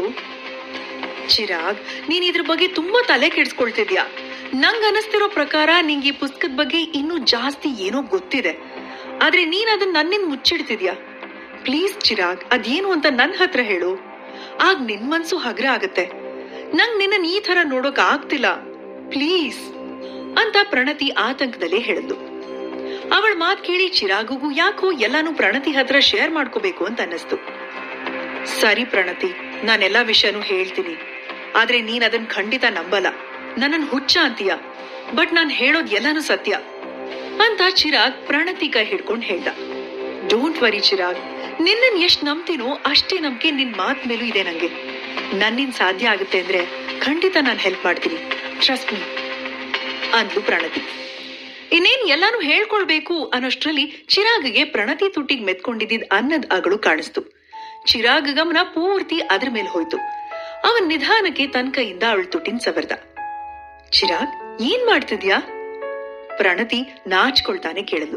ಚಿರಾಗ್ ನೀನ್ ಇದ್ರ ಬಗ್ಗೆ ತುಂಬಾ ತಲೆ ಕೆಡ್ಸ್ಕೊಳ್ತಿದ್ಯಾ ನಂಗ್ ಅನಿಸ್ತಿರೋ ಪ್ರಕಾರ ನಿಂಗೆ ಈ ಪುಸ್ತಕದ ಬಗ್ಗೆ ಇನ್ನೂ ಜಾಸ್ತಿ ಏನೋ ಗೊತ್ತಿದೆ ಆದ್ರೆ ನೀನ್ ಅದನ್ನ ನನ್ನಿಂದ ಮುಚ್ಚಿಡ್ತಿದ್ಯಾ ಪ್ಲೀಸ್ ಚಿರಾಗ್ ಅದೇನು ಅಂತ ನನ್ ಹತ್ರ ಹೇಳು ಆಗ ನಿನ್ ಮನ್ಸು ಹಗ್ರ ಆಗತ್ತೆ ನಂಗ್ ನಿನ್ನ ಈ ತರ ನೋಡೋಕ್ ಆಗ್ತಿಲ್ಲ ಪ್ಲೀಸ್ ಅಂತ ಪ್ರಣತಿ ಆತಂಕದಲ್ಲೇ ಹೇಳಿದ್ಲು ಅವಳ ಮಾತ್ ಕೇಳಿ ಚಿರಾಗುಗೂ ಯಾಕೋ ಎಲ್ಲಾನು ಪ್ರಣತಿ ಹತ್ರ ಶೇರ್ ಮಾಡ್ಕೋಬೇಕು ಅಂತ ಅನ್ನಿಸ್ತು ಸರಿ ಪ್ರಣತಿ ನಾನೆಲ್ಲಾ ವಿಷಯನೂ ಹೇಳ್ತೀನಿ ಆದ್ರೆ ನೀನ್ ಅದನ್ ಖಂಡಿತ ನಂಬಲ್ಲ ನನ್ನನ್ ಹುಚ್ಚ ಅಂತೀಯ ಬಟ್ ನಾನ್ ಹೇಳೋದ್ ಎಲ್ಲಾನು ಸತ್ಯ ಅಂತ ಚಿರಾಗ್ ಪ್ರಣತಿ ಕೈ ಹಿಡ್ಕೊಂಡ್ ಹೇಳ್ದ ಡೋಂಟ್ ವರಿ ಚಿರಾಗ್ ನಿನ್ನನ್ ಎಷ್ಟ್ ನಂಬ್ತೀನೋ ಅಷ್ಟೇ ನಂಬಿಕೆ ನಿನ್ ಮಾತ್ ಮೇಲೂ ಇದೆ ನಂಗೆ ನನ್ನಿಂದ ಸಾಧ್ಯ ಆಗುತ್ತೆ ಅಂದ್ರೆ ಖಂಡಿತ ನಾನ್ ಹೆಲ್ಪ್ ಮಾಡ್ತೀನಿ ಟ್ರಸ್ಟ್ ಮೀ ಅಂದ್ಲು ಪ್ರಣತಿ ಇನ್ನೇನ್ ಎಲ್ಲಾನು ಹೇಳ್ಕೊಳ್ಬೇಕು ಅನ್ನೋಷ್ಟ್ರಲ್ಲಿ ಚಿರಾಗ್ಗೆ ಪ್ರಣತಿ ತುಟ್ಟಿಗ್ ಮೆತ್ಕೊಂಡಿದ್ದ ಅನ್ನದ ಅಗಳು ಕಾಣಿಸ್ತು ಚಿರಾಗ್ ಗಮನ ಪೂರ್ತಿ ಅದ್ರ ಮೇಲೆ ಹೋಯ್ತು ಅವನ್ ನಿಧಾನಕ್ಕೆ ತನ್ ಕೈಯಿಂದ ಅವಳ ತುಟ್ಟಿನ ಸವರ್ದ ಚಿರಾಗ್ ಏನ್ ಮಾಡ್ತಿದ್ಯಾ ಪ್ರಣತಿ ನಾಚ್ಕೊಳ್ತಾನೆ ಕೇಳಲು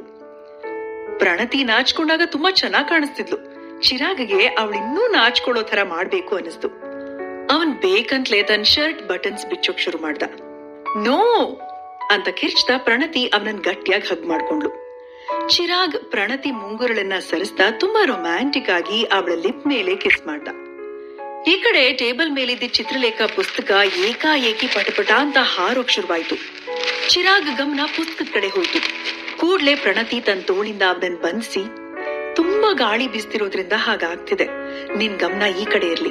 ಪ್ರಣತಿ ನಾಚ್ಕೊಂಡಾಗ ತುಂಬಾ ಚೆನ್ನಾಗ್ ಕಾಣಿಸ್ತಿದ್ಲು ಚಿರಾಗ್ಗೆ ಅವಳಿನ್ನೂ ನಾಚ್ಕೊಳ್ಳೋ ತರ ಮಾಡ್ಬೇಕು ಅನಿಸ್ತು ಅವನ್ ಬೇಕಂತ್ಲೇ ತನ್ನ ಶರ್ಟ್ ಬಟನ್ಸ್ ಬಿಚ್ಚೋಕ್ ಶುರು ಮಾಡ್ದ ನೋ ಅಂತ ಕಿರ್ಚ್ದ ಪ್ರಣತಿ ಅವನನ್ನ ಗಟ್ಟಿಯಾಗಿ ಹಗ್ ಮಾಡ್ಕೊಂಡ್ಲು ಚಿರಾಗ್ ಪ್ರಣತಿ ಮುಂಗುರಳನ್ನ ಸರಿಸ್ತಾ ತುಂಬಾ ರೊಮ್ಯಾಂಟಿಕ್ ಆಗಿ ಅವಳ ಲಿಪ್ ಮೇಲೆ ಕಿಸ್ ಮಾಡ್ದ ಈ ಕಡೆ ಟೇಬಲ್ ಮೇಲಿದ್ದ ಚಿತ್ರಲೇಖ ಪುಸ್ತಕ ಏಕಾಏಕಿ ಪಟಪಟ ಅಂತ ಹಾರೋಕ್ ಶುರುವಾಯ್ತು ಚಿರಾಗ್ ಗಮನ ಪುಸ್ತಕದ ಕಡೆ ಹೋಯ್ತು ಕೂಡ್ಲೆ ಪ್ರಣತಿ ತನ್ನ ತೋಳಿಂದ ಅವನನ್ನ ಬಂಧಿಸಿ ತುಂಬಾ ಗಾಳಿ ಬೀಸ್ತಿರೋದ್ರಿಂದ ಹಾಗಾಗ್ತಿದೆ ನಿನ್ ಗಮನ ಈ ಕಡೆ ಇರ್ಲಿ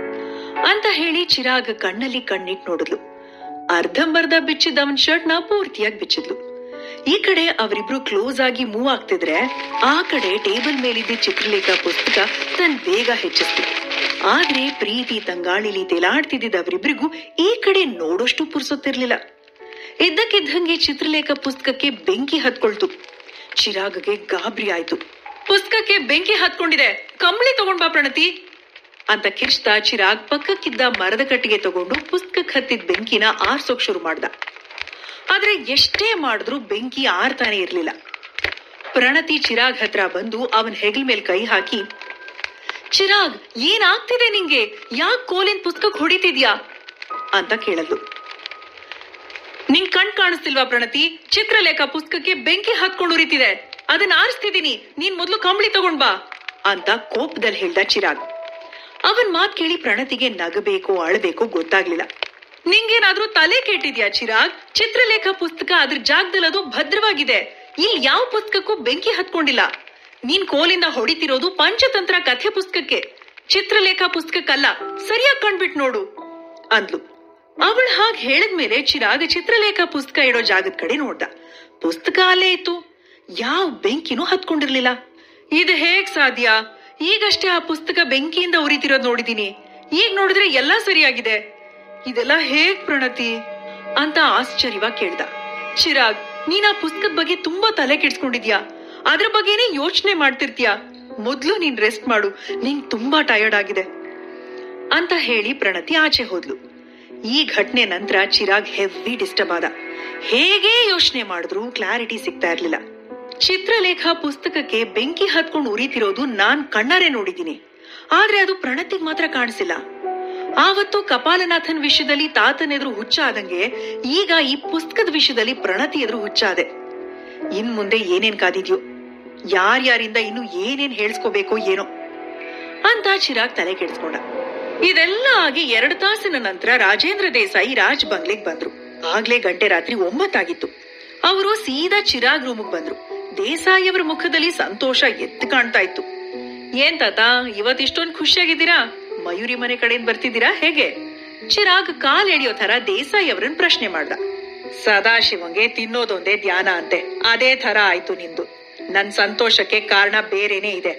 ಅಂತ ಹೇಳಿ ಚಿರಾಗ್ ಕಣ್ಣಲ್ಲಿ ಕಣ್ಣಿಟ್ ನೋಡಿದ್ಲು ಅರ್ಧಂಬರ್ಧ ಬಿಚ್ಚಿದ್ದ ಅವನ್ ಶರ್ಟ್ ನ ಪೂರ್ತಿಯಾಗಿ ಬಿಚ್ಚಿದ್ಲು ಈ ಕಡೆ ಅವರಿಬ್ರು ಕ್ಲೋಸ್ ಆಗಿ ಮೂವ್ ಆಗ್ತಿದ್ರೆ ಆ ಕಡೆ ಟೇಬಲ್ ಮೇಲಿದ್ದ ಚಿತ್ರಲೇಖ ಪುಸ್ತಕ ತನ್ನ ವೇಗ ಹೆಚ್ಚಿಸ್ತು ಆದ್ರೆ ಪ್ರೀತಿ ತಂಗಾಳಿಲಿ ತೇಲಾಡ್ತಿದ್ದ ಅವರಿಬ್ರಿಗೂ ಈ ಕಡೆ ನೋಡೋಷ್ಟು ಪುರ್ಸೊತ್ತಿರ್ಲಿಲ್ಲ ಇದ್ದಕ್ಕಿದ್ದಂಗೆ ಚಿತ್ರಲೇಖ ಪುಸ್ತಕಕ್ಕೆ ಬೆಂಕಿ ಹತ್ಕೊಳ್ತು ಚಿರಾಗ್ಗೆ ಗಾಬರಿ ಆಯ್ತು ಪುಸ್ತಕಕ್ಕೆ ಬೆಂಕಿ ಹತ್ಕೊಂಡಿದೆ ಕಂಬಳಿ ತಗೊಂಡ್ ಬಾ ಪ್ರಣತಿ ಅಂತ ಕಿರ್ಚ್ತಾ ಚಿರಾಗ್ ಪಕ್ಕಕ್ಕಿದ್ದ ಮರದ ಕಟ್ಟಿಗೆ ತಗೊಂಡು ಪುಸ್ತಕಕ್ಕೆ ಹತ್ತಿದ ಬೆಂಕಿನ ಆರ್ಸೋಕ್ ಶುರು ಮಾಡ್ದ ಆದ್ರೆ ಎಷ್ಟೇ ಮಾಡಿದ್ರು ಬೆಂಕಿ ಆರ್ತಾನೆ ಇರ್ಲಿಲ್ಲ ಪ್ರಣತಿ ಚಿರಾಗ್ ಹತ್ರ ಬಂದು ಅವನ್ ಹೆಗಲ್ ಮೇಲ್ ಕೈ ಹಾಕಿ ಚಿರಾಗ್ ಏನಾಗ್ತಿದೆ ನಿಂಗೆ ಯಾಕ್ ಕೋಲಿನ ಪುಸ್ತಕಕ್ಕೆ ಹೊಡಿತಿದ್ಯಾ ಅಂತ ಕೇಳಲು ನಿಂಗ್ ಕಣ್ ಕಾಣಿಸ್ತಿಲ್ವಾ ಪ್ರಣತಿ ಚಿತ್ರಲೇಖ ಪುಸ್ತಕಕ್ಕೆ ಬೆಂಕಿ ಹತ್ಕೊಂಡು ಉರಿತಿದೆ ಅದನ್ನ ಆರಿಸ್ತಿದೀನಿ ನೀನ್ ಮೊದ್ಲು ಕಂಬಳಿ ತಗೊಂಡ್ ಬಾ ಅಂತ ಕೋಪದಲ್ಲಿ ಹೇಳ್ದ ಚಿರಾಗ್ ಅವನ್ ಮಾತ್ ಕೇಳಿ ಪ್ರಣತಿಗೆ ನಗಬೇಕೋ ಅಳಬೇಕೋ ಗೊತ್ತಾಗ್ಲಿಲ್ಲ ನಿಂಗೇನಾದ್ರೂ ತಲೆ ಕೆಟ್ಟಿದ್ಯಾ ಚಿರಾಗ್ ಚಿತ್ರಲೇಖ ಪುಸ್ತಕ ಅದ್ರ ಜಾಗದಲ್ಲಿ ಅದು ಭದ್ರವಾಗಿದೆ ಇಲ್ಲಿ ಯಾವ ಪುಸ್ತಕಕ್ಕೂ ಬೆಂಕಿ ಹತ್ಕೊಂಡಿಲ್ಲ ನೀನ್ ಕೋಲಿಂದ ಹೊಡಿತಿರೋದು ಪಂಚತಂತ್ರ ಕಥೆ ಪುಸ್ತಕಕ್ಕೆ ಚಿತ್ರಲೇಖ ಪುಸ್ತಕಕ್ಕಲ್ಲ ಸರಿಯಾಗಿ ಕಂಡ್ಬಿಟ್ ನೋಡು ಅಂದ್ಲು ಅವಳು ಹಾಗೆ ಹೇಳಿದ್ಮೇಲೆ ಚಿರಾಗ್ ಚಿತ್ರಲೇಖ ಪುಸ್ತಕ ಇಡೋ ಜಾಗದ ಕಡೆ ನೋಡ್ದ ಪುಸ್ತಕ ಅಲ್ಲೇ ಇತ್ತು ಯಾವ ಬೆಂಕಿನೂ ಹತ್ಕೊಂಡಿರ್ಲಿಲ್ಲ ಇದು ಹೇಗ್ ಸಾಧ್ಯ ಈಗಷ್ಟೇ ಆ ಪುಸ್ತಕ ಬೆಂಕಿಯಿಂದ ಉರಿತಿರೋದ್ ನೋಡಿದೀನಿ ಈಗ ನೋಡಿದ್ರೆ ಎಲ್ಲಾ ಸರಿಯಾಗಿದೆ ಇದೆಲ್ಲ ಹೇಗ್ ಪ್ರಣತಿ ಅಂತ ಆಶ್ಚರ್ಯವಾಗಿ ಕೇಳ್ದ ಚಿರಾಗ್ ನೀನ್ ಆ ಪುಸ್ತಕದ ಬಗ್ಗೆ ತುಂಬಾ ತಲೆ ಕೆಡ್ಸ್ಕೊಂಡಿದ್ಯಾ ಅದ್ರ ಬಗ್ಗೆನೇ ಯೋಚನೆ ಮಾಡ್ತಿರ್ತೀಯ ಮೊದ್ಲು ನೀನ್ ರೆಸ್ಟ್ ಮಾಡು ನಿಂಗ್ ತುಂಬಾ ಟಯರ್ಡ್ ಆಗಿದೆ ಅಂತ ಹೇಳಿ ಪ್ರಣತಿ ಆಚೆ ಹೋದ್ಲು ಈ ಘಟನೆ ನಂತರ ಚಿರಾಗ್ ಹೆವಿ ಡಿಸ್ಟರ್ಬ್ ಆದ ಹೇಗೆ ಯೋಚನೆ ಮಾಡಿದ್ರು ಕ್ಲಾರಿಟಿ ಸಿಗ್ತಾ ಇರ್ಲಿಲ್ಲ ಚಿತ್ರಲೇಖ ಪುಸ್ತಕಕ್ಕೆ ಬೆಂಕಿ ಹತ್ಕೊಂಡು ಉರಿತಿರೋದು ನಾನ್ ಕಣ್ಣಾರೆ ನೋಡಿದ್ದೀನಿ ಆದ್ರೆ ಅದು ಪ್ರಣತಿಗ್ ಮಾತ್ರ ಕಾಣಿಸಿಲ್ಲ ಆವತ್ತು ಕಪಾಲನಾಥನ್ ವಿಷಯದಲ್ಲಿ ತಾತನ ಎದುರು ಹುಚ್ಚ ಆದಂಗೆ ಈಗ ಈ ಪುಸ್ತಕದ ವಿಷಯದಲ್ಲಿ ಪ್ರಣತಿ ಎದುರು ಹುಚ್ಚಾದೆ ಇನ್ ಮುಂದೆ ಏನೇನ್ ಕಾದಿದ್ಯೋ ಯಾರ್ಯಾರಿಂದ ಇನ್ನು ಏನೇನ್ ಹೇಳ್ಸ್ಕೋಬೇಕೋ ಏನೋ ಅಂತ ಚಿರಾಗ್ ತಲೆ ಕೆಡಿಸ್ಕೊಂಡ ಇದೆಲ್ಲ ಆಗಿ ಎರಡು ತಾಸಿನ ನಂತರ ರಾಜೇಂದ್ರ ದೇಸಾಯಿ ರಾಜ್ ಬಂಗ್ಲೆಗ್ ಬಂದ್ರು ಆಗ್ಲೇ ಗಂಟೆ ರಾತ್ರಿ ಒಂಬತ್ತಾಗಿತ್ತು ಅವರು ಸೀದಾ ಚಿರಾಗ್ ರೂಮಿಗೆ ಬಂದ್ರು ದೇಸಾಯಿ ಅವರ ಮುಖದಲ್ಲಿ ಸಂತೋಷ ಎದ್ದು ಕಾಣ್ತಾ ಇತ್ತು ಏನ್ ತಾತ ಇವತ್ ಇಷ್ಟೊಂದ್ ಖುಷಿಯಾಗಿದ್ದೀರಾ ಮಯೂರಿ ಮನೆ ಕಡೆಯಿಂದ ಬರ್ತಿದ್ದೀರಾ ಹೇಗೆ ಚಿರಾಗ್ ಕಾಲ್ ಎಳೆಯೋ ತರ ದೇಸಾಯಿ ಅವರನ್ನ ಪ್ರಶ್ನೆ ಮಾಡ್ದ ಸದಾಶಿವಂಗೆ ತಿನ್ನೋದೊಂದೇ ಧ್ಯಾನ ಅಂತೆ ಅದೇ ತರ ಆಯ್ತು ನಿಂದು ನನ್ ಸಂತೋಷಕ್ಕೆ ಕಾರಣ ಬೇರೆನೇ ಇದೆ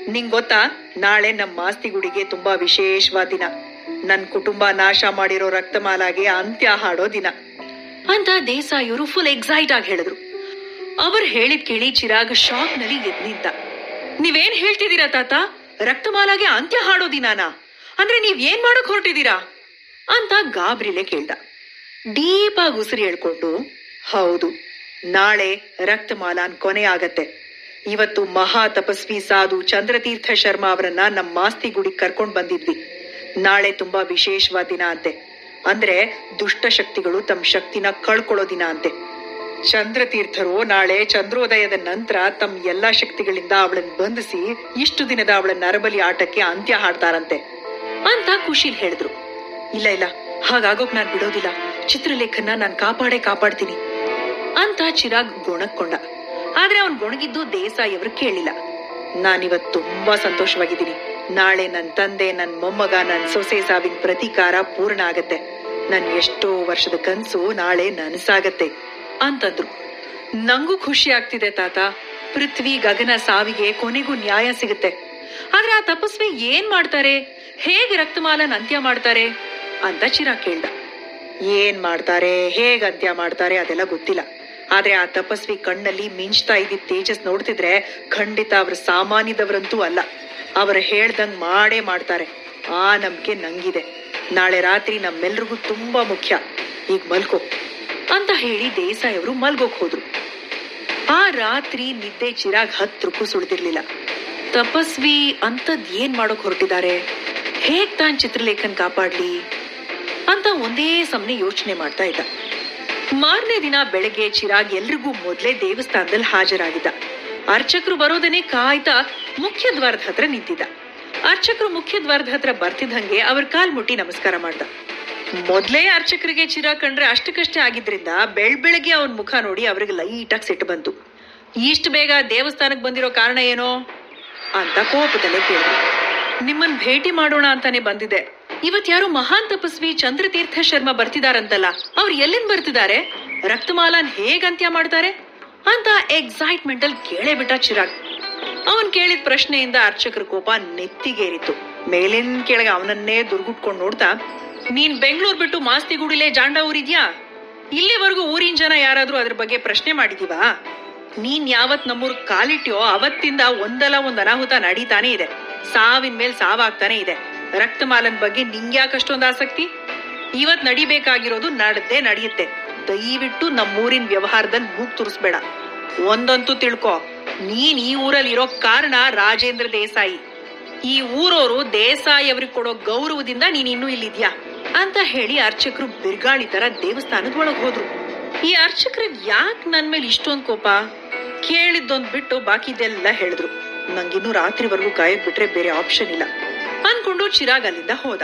ನಿಂಗ್ ಗೊತ್ತಾ ನಾಳೆ ನಮ್ಮ ಮಾಸ್ತಿ ಗುಡಿಗೆ ತುಂಬಾ ವಿಶೇಷವಾದ ದಿನ ನನ್ ಕುಟುಂಬ ನಾಶ ಮಾಡಿರೋ ರಕ್ತಮಾಲಾಗೆ ಅಂತ್ಯ ಹಾಡೋ ದಿನ ಅಂತ ದೇಸಾಯಿಯವರು ಫುಲ್ ಎಕ್ಸೈಟ್ ಆಗಿ ಹೇಳಿದ್ರು ಅವ್ರು ಹೇಳಿದ್ ಕೇಳಿ ಚಿರಾಗ್ ಶಾಕ್ ನಲ್ಲಿ ಎದ್ ನಿಂತ ನೀವೇನ್ ಹೇಳ್ತಿದ್ದೀರಾ ತಾತ ರಕ್ತಮಾಲಾಗೆ ಅಂತ್ಯ ಹಾಡೋ ದಿನಾನ ಅಂದ್ರೆ ನೀವ್ ಏನ್ ಮಾಡಕ್ ಹೊರಟಿದ್ದೀರಾ ಅಂತ ಗಾಬ್ರಿಲೆ ಕೇಳ್ದ ಡೀಪ್ ಆಗಿ ಉಸಿರು ಹೇಳ್ಕೊಂಡು ಹೌದು ನಾಳೆ ರಕ್ತಮಾಲಾನ್ ಕೊನೆ ಆಗತ್ತೆ ಇವತ್ತು ಮಹಾ ತಪಸ್ವಿ ಸಾಧು ಚಂದ್ರತೀರ್ಥ ಶರ್ಮಾ ಅವರನ್ನ ನಮ್ಮ ಮಾಸ್ತಿ ಗುಡಿಗೆ ಕರ್ಕೊಂಡ್ ಬಂದಿದ್ವಿ ನಾಳೆ ತುಂಬಾ ವಿಶೇಷವಾದ ದಿನ ಅಂತೆ ಅಂದ್ರೆ ದುಷ್ಟ ಶಕ್ತಿಗಳು ತಮ್ಮ ಶಕ್ತಿನ ಕಳ್ಕೊಳ್ಳೋ ದಿನ ಅಂತೆ ಚಂದ್ರತೀರ್ಥರು ನಾಳೆ ಚಂದ್ರೋದಯದ ನಂತರ ತಮ್ಮ ಎಲ್ಲಾ ಶಕ್ತಿಗಳಿಂದ ಅವಳನ್ನ ಬಂಧಿಸಿ ಇಷ್ಟು ದಿನದ ಅವಳ ನರಬಲಿ ಆಟಕ್ಕೆ ಅಂತ್ಯ ಹಾಡ್ತಾರಂತೆ ಅಂತ ಖುಷಿಲ್ ಹೇಳಿದ್ರು ಇಲ್ಲ ಇಲ್ಲ ಹಾಗಾಗೋಕ್ ನಾನ್ ಬಿಡೋದಿಲ್ಲ ಚಿತ್ರಲೇಖನ ನಾನ್ ಕಾಪಾಡೇ ಕಾಪಾಡ್ತೀನಿ ಅಂತ ಚಿರಾಗ್ ಗೊಣಕ್ಕೊಂಡ ಆದ್ರೆ ಅವನ್ ಗೊಣಗಿದ್ದು ದೇಸಾಯಿ ಅವರು ಕೇಳಿಲ್ಲ ನಾನಿವತ್ ತುಂಬಾ ಸಂತೋಷವಾಗಿದ್ದೀನಿ ನಾಳೆ ನನ್ ತಂದೆ ನನ್ ಮೊಮ್ಮಗ ನನ್ ಸೊಸೆ ಸಾವಿನ ಪ್ರತೀಕಾರ ಪೂರ್ಣ ಆಗತ್ತೆ ನನ್ ಎಷ್ಟೋ ವರ್ಷದ ಕನ್ಸು ನಾಳೆ ನನಸಾಗತ್ತೆ ಅಂತಂದ್ರು ನಂಗೂ ಖುಷಿ ಆಗ್ತಿದೆ ತಾತ ಪೃಥ್ವಿ ಗಗನ ಸಾವಿಗೆ ಕೊನೆಗೂ ನ್ಯಾಯ ಸಿಗುತ್ತೆ ಆದ್ರೆ ಆ ತಪಸ್ವಿ ಏನ್ ಮಾಡ್ತಾರೆ ಹೇಗೆ ರಕ್ತಮಾಲನ್ ಅಂತ್ಯ ಮಾಡ್ತಾರೆ ಅಂತ ಚಿರಾಗ್ ಕೇಳ್ದ ಏನ್ ಮಾಡ್ತಾರೆ ಹೇಗ್ ಅಂತ್ಯ ಮಾಡ್ತಾರೆ ಅದೆಲ್ಲ ಗೊತ್ತಿಲ್ಲ ಆದ್ರೆ ಆ ತಪಸ್ವಿ ಕಣ್ಣಲ್ಲಿ ಮಿಂಚ್ತಾ ಇದ್ದಿದ್ ತೇಜಸ್ ನೋಡ್ತಿದ್ರೆ ಖಂಡಿತ ಅವ್ರ ಸಾಮಾನ್ಯದವರಂತೂ ಅಲ್ಲ ಅವ್ರು ಹೇಳ್ದಂಗ್ ಮಾಡೇ ಮಾಡ್ತಾರೆ ಆ ನಂಬಿಕೆ ನಂಗಿದೆ ನಾಳೆ ರಾತ್ರಿ ನಮ್ಮೆಲ್ರಿಗೂ ತುಂಬಾ ಮುಖ್ಯ ಈಗ ಮಲ್ಕೋ ಅಂತ ಹೇಳಿ ದೇಸಾಯಿ ಅವರು ಮಲ್ಗೋಕ್ ಹೋದ್ರು ಆ ರಾತ್ರಿ ನಿದ್ದೆ ಚಿರಾಗ್ ಹತ್ರಕ್ಕೂ ಸುಳಿದಿರ್ಲಿಲ್ಲ ತಪಸ್ವಿ ಅಂತದ್ ಏನ್ ಮಾಡೋಕ್ ಹೊರಟಿದ್ದಾರೆ ಹೇಗ್ ತಾನ್ ಚಿತ್ರಲೇಖನ್ ಕಾಪಾಡ್ಲಿ ಅಂತ ಒಂದೇ ಸಮನೆ ಯೋಚನೆ ಮಾಡ್ತಾ ಇದ್ದ ಮಾರನೇ ದಿನ ಬೆಳಗ್ಗೆ ಚಿರಾಗ್ ಎಲ್ರಿಗೂ ಮೊದ್ಲೇ ದೇವಸ್ಥಾನದಲ್ಲಿ ಹಾಜರಾಗಿದ್ದ ಅರ್ಚಕರು ಬರೋದನ್ನೇ ಕಾಯ್ತಾ ಮುಖ್ಯ ದ್ವಾರದ ಹತ್ರ ನಿಂತಿದ್ದ ಅರ್ಚಕರು ಮುಖ್ಯ ದ್ವಾರದ ಹತ್ರ ಬರ್ತಿದ್ದಂಗೆ ಅವ್ರ ಕಾಲ್ ಮುಟ್ಟಿ ನಮಸ್ಕಾರ ಮಾಡ್ದ ಮೊದ್ಲೇ ಅರ್ಚಕರಿಗೆ ಚಿರಾಗ್ ಕಂಡ್ರೆ ಅಷ್ಟಕ್ಕಷ್ಟೇ ಆಗಿದ್ರಿಂದ ಬೆಳ್ ಬೆಳಗ್ಗೆ ಅವನ್ ಮುಖ ನೋಡಿ ಅವ್ರಿಗೆ ಲೈಟಾಗಿ ಸಿಟ್ಟು ಬಂತು ಇಷ್ಟು ಬೇಗ ದೇವಸ್ಥಾನಕ್ ಬಂದಿರೋ ಕಾರಣ ಏನೋ ಅಂತ ಕೋಪದಲ್ಲೇ ಕೇಳಿದ್ರು ನಿಮ್ಮನ್ ಭೇಟಿ ಮಾಡೋಣ ಅಂತಾನೆ ಬಂದಿದೆ ಇವತ್ ಯಾರೋ ಮಹಾನ್ ತಪಸ್ವಿ ಚಂದ್ರತೀರ್ಥ ಶರ್ಮಾ ಬರ್ತಿದಾರಂತಲ್ಲ ಅವ್ರು ಎಲ್ಲಿಂದ ಬರ್ತಿದ್ದಾರೆ ರಕ್ತಮಾಲಾನ್ ಹೇಗ್ ಅಂತ್ಯ ಮಾಡ್ತಾರೆ ಅಂತ ಎಕ್ಸೈಟ್ಮೆಂಟ್ ಅಲ್ಲಿ ಕೇಳೇ ಬಿಟ್ಟ ಚಿರಾಗ್ ಅವನ್ ಕೇಳಿದ ಪ್ರಶ್ನೆಯಿಂದ ಅರ್ಚಕರ ಕೋಪ ನೆತ್ತಿಗೇರಿತು ಮೇಲಿನ ಕೆಳಗೆ ಅವನನ್ನೇ ದುರ್ಗುಟ್ಕೊಂಡ್ ನೋಡ್ತಾ ನೀನ್ ಬೆಂಗಳೂರು ಬಿಟ್ಟು ಮಾಸ್ತಿ ಗುಡಿಲೇ ಜಾಂಡ ಊರಿದ್ಯಾ ಇಲ್ಲಿವರೆಗೂ ಊರಿನ ಜನ ಯಾರಾದ್ರೂ ಅದ್ರ ಬಗ್ಗೆ ಪ್ರಶ್ನೆ ಮಾಡಿದೀವಾ ನೀನ್ ಯಾವತ್ ನಮ್ಮೂರ್ ಕಾಲಿಟ್ಯೋ ಅವತ್ತಿಂದ ಒಂದಲ್ಲ ಒಂದ್ ಅನಾಹುತ ನಡೀತಾನೆ ಇದೆ ಸಾವಿನ ಮೇಲ್ ಸಾವಾಗ್ತಾನೆ ಇದೆ ರಕ್ತಮಾಲನ್ ಬಗ್ಗೆ ನಿಂಗ್ಯಾಕಷ್ಟೊಂದ್ ಆಸಕ್ತಿ ಇವತ್ ನಡಿಬೇಕಾಗಿರೋದು ನಡ್ದೇ ನಡೆಯುತ್ತೆ ದಯವಿಟ್ಟು ನಮ್ಮೂರಿನ ವ್ಯವಹಾರದಲ್ಲಿ ಮೂಗ್ ತುರಿಸ್ಬೇಡ ಒಂದಂತೂ ತಿಳ್ಕೊ ನೀನ್ ಈ ಊರಲ್ಲಿ ಇರೋ ಕಾರಣ ರಾಜೇಂದ್ರ ದೇಸಾಯಿ ಈ ಊರೋರು ದೇಸಾಯಿ ಅವ್ರಿಗೆ ಕೊಡೋ ಗೌರವದಿಂದ ನೀನ್ ಇನ್ನೂ ಇಲ್ಲಿದ್ಯಾ ಅಂತ ಹೇಳಿ ಅರ್ಚಕರು ಬಿರ್ಗಾಳಿ ತರ ದೇವಸ್ಥಾನದ ಒಳಗ್ ಹೋದ್ರು ಈ ಅರ್ಚಕರಿಗೆ ಯಾಕೆ ನನ್ ಮೇಲೆ ಇಷ್ಟೊಂದ್ ಕೋಪ ಕೇಳಿದ್ದೊಂದ್ ಬಿಟ್ಟು ಬಾಕಿದೆಲ್ಲ ಹೇಳಿದ್ರು ನಂಗಿನ್ನು ರಾತ್ರಿವರೆಗೂ ಕಾಯಕ್ ಬಿಟ್ರೆ ಬೇರೆ ಆಪ್ಷನ್ ಇಲ್ಲ ಅನ್ಕೊಂಡು ಚಿರಾಗ್ ಅಲ್ಲಿಂದ ಹೋದ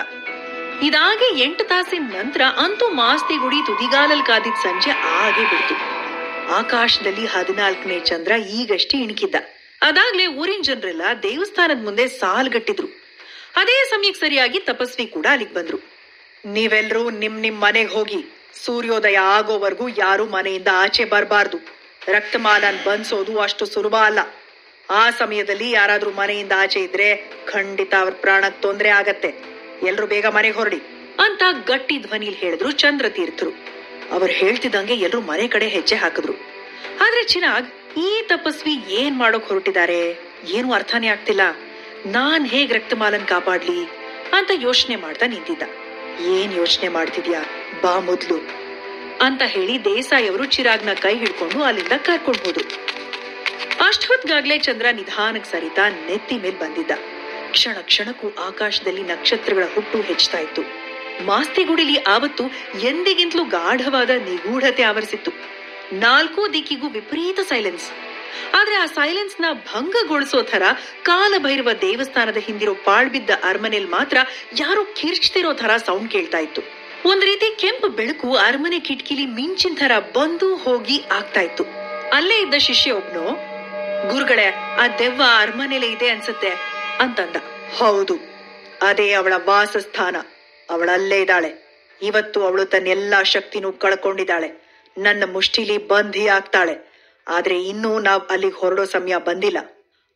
ಇದಾಗೆ ಎಂಟು ತಾಸಿನ ನಂತರ ಅಂತೂ ಮಾಸ್ತಿ ಗುಡಿ ತುದಿಗಾಲಲ್ ಕಾದಿದ್ ಸಂಜೆ ಆಗೇ ಬಿಡ್ತು ಆಕಾಶದಲ್ಲಿ ಹದಿನಾಲ್ಕನೇ ಚಂದ್ರ ಈಗಷ್ಟೇ ಇಣುಕಿದ್ದ ಅದಾಗ್ಲೇ ಊರಿನ ಜನರೆಲ್ಲ ದೇವಸ್ಥಾನದ ಮುಂದೆ ಸಾಲ್ಗಟ್ಟಿದ್ರು ಅದೇ ಸಮಯಕ್ಕೆ ಸರಿಯಾಗಿ ತಪಸ್ವಿ ಕೂಡ ಅಲ್ಲಿಗೆ ಬಂದ್ರು ನೀವೆಲ್ರೂ ನಿಮ್ ನಿಮ್ ಮನೆಗ್ ಹೋಗಿ ಸೂರ್ಯೋದಯ ಆಗೋವರೆಗೂ ಯಾರು ಮನೆಯಿಂದ ಆಚೆ ಬರಬಾರ್ದು ರಕ್ತಮಾಲನ್ ಬಂದ್ಸೋದು ಅಷ್ಟು ಸುಲಭ ಅಲ್ಲ ಆ ಸಮಯದಲ್ಲಿ ಯಾರಾದ್ರೂ ಮನೆಯಿಂದ ಆಚೆ ಇದ್ರೆ ಖಂಡಿತ ಅವ್ರ ಪ್ರಾಣಕ್ ತೊಂದ್ರೆ ಆಗತ್ತೆ ಎಲ್ರು ಬೇಗ ಮನೆಗೆ ಹೊರಡಿ ಅಂತ ಗಟ್ಟಿ ಧ್ವನಿಲ್ ಹೇಳಿದ್ರು ಚಂದ್ರತೀರ್ಥರು ಅವ್ರು ಹೇಳ್ತಿದ್ದಂಗೆ ಎಲ್ರು ಮನೆ ಕಡೆ ಹೆಜ್ಜೆ ಹಾಕಿದ್ರು ಆದ್ರೆ ಚಿರಾಗ್ ಈ ತಪಸ್ವಿ ಏನ್ ಮಾಡೋಕ್ ಹೊರಟಿದ್ದಾರೆ ಏನು ಅರ್ಥನೇ ಆಗ್ತಿಲ್ಲ ನಾನ್ ಹೇಗ್ ರಕ್ತಮಾಲನ್ ಕಾಪಾಡ್ಲಿ ಅಂತ ಯೋಚನೆ ಮಾಡ್ತಾ ನಿಂತಿದ್ದ ಏನ್ ಯೋಚನೆ ಮಾಡ್ತಿದ್ಯಾ ಬಾ ಮೊದ್ಲು ಅಂತ ಹೇಳಿ ದೇಸಾಯಿ ಅವರು ಚಿರಾಗ್ನ ಕೈ ಹಿಡ್ಕೊಂಡು ಅಲ್ಲಿಂದ ಕರ್ಕೊಂಡ್ ಹೋದ್ರು ಅಷ್ಟೊತ್ಗಾಗ್ಲೇ ಚಂದ್ರ ನಿಧಾನಕ್ ಸರಿತಾ ನೆತ್ತಿ ಮೇಲ್ ಬಂದಿದ್ದ ಕ್ಷಣ ಕ್ಷಣಕ್ಕೂ ಆಕಾಶದಲ್ಲಿ ನಕ್ಷತ್ರಗಳ ಹುಟ್ಟು ಹೆಚ್ಚುತ್ತಾ ಇತ್ತು ಮಾಸ್ತಿ ಗುಡಿಲಿ ಆವತ್ತು ಎಂದಿಗಿಂತಲೂ ಗಾಢವಾದ ನಿಗೂಢತೆ ಆವರಿಸಿತ್ತು ನಾಲ್ಕೂ ದಿಕ್ಕಿಗೂ ವಿಪರೀತ ಸೈಲೆನ್ಸ್ ಆದ್ರೆ ಆ ಸೈಲೆನ್ಸ್ ನ ಭಂಗಗೊಳಿಸೋ ತರ ಕಾಲಭೈರವ ದೇವಸ್ಥಾನದ ಹಿಂದಿರೋ ಪಾಳ್ಬಿದ್ದ ಅರಮನೆಲ್ ಮಾತ್ರ ಯಾರೋ ಕಿರ್ಚ್ತಿರೋ ತರ ಸೌಂಡ್ ಕೇಳ್ತಾ ಇತ್ತು ಒಂದ್ ರೀತಿ ಕೆಂಪು ಬೆಳಕು ಅರಮನೆ ಕಿಟಕಿಲಿ ಮಿಂಚಿನ ತರ ಬಂದು ಹೋಗಿ ಆಗ್ತಾ ಇತ್ತು ಅಲ್ಲೇ ಇದ್ದ ಶಿಷ್ಯ ಒಬ್ನು ಗುರುಗಳೇ ಆ ದೆವ್ವ ಅರಮನೆಲೆ ಇದೆ ಅನ್ಸುತ್ತೆ ಅಂತಂದ ಹೌದು ಅದೇ ಅವಳ ವಾಸಸ್ಥಾನ ಅವಳಲ್ಲೇ ಇದ್ದಾಳೆ ಇವತ್ತು ಅವಳು ತನ್ನೆಲ್ಲಾ ಶಕ್ತಿನೂ ಕಳ್ಕೊಂಡಿದ್ದಾಳೆ ನನ್ನ ಮುಷ್ಟಿಲಿ ಬಂಧಿ ಆಗ್ತಾಳೆ ಆದ್ರೆ ಇನ್ನೂ ನಾವ್ ಅಲ್ಲಿಗೆ ಹೊರಡೋ ಸಮಯ ಬಂದಿಲ್ಲ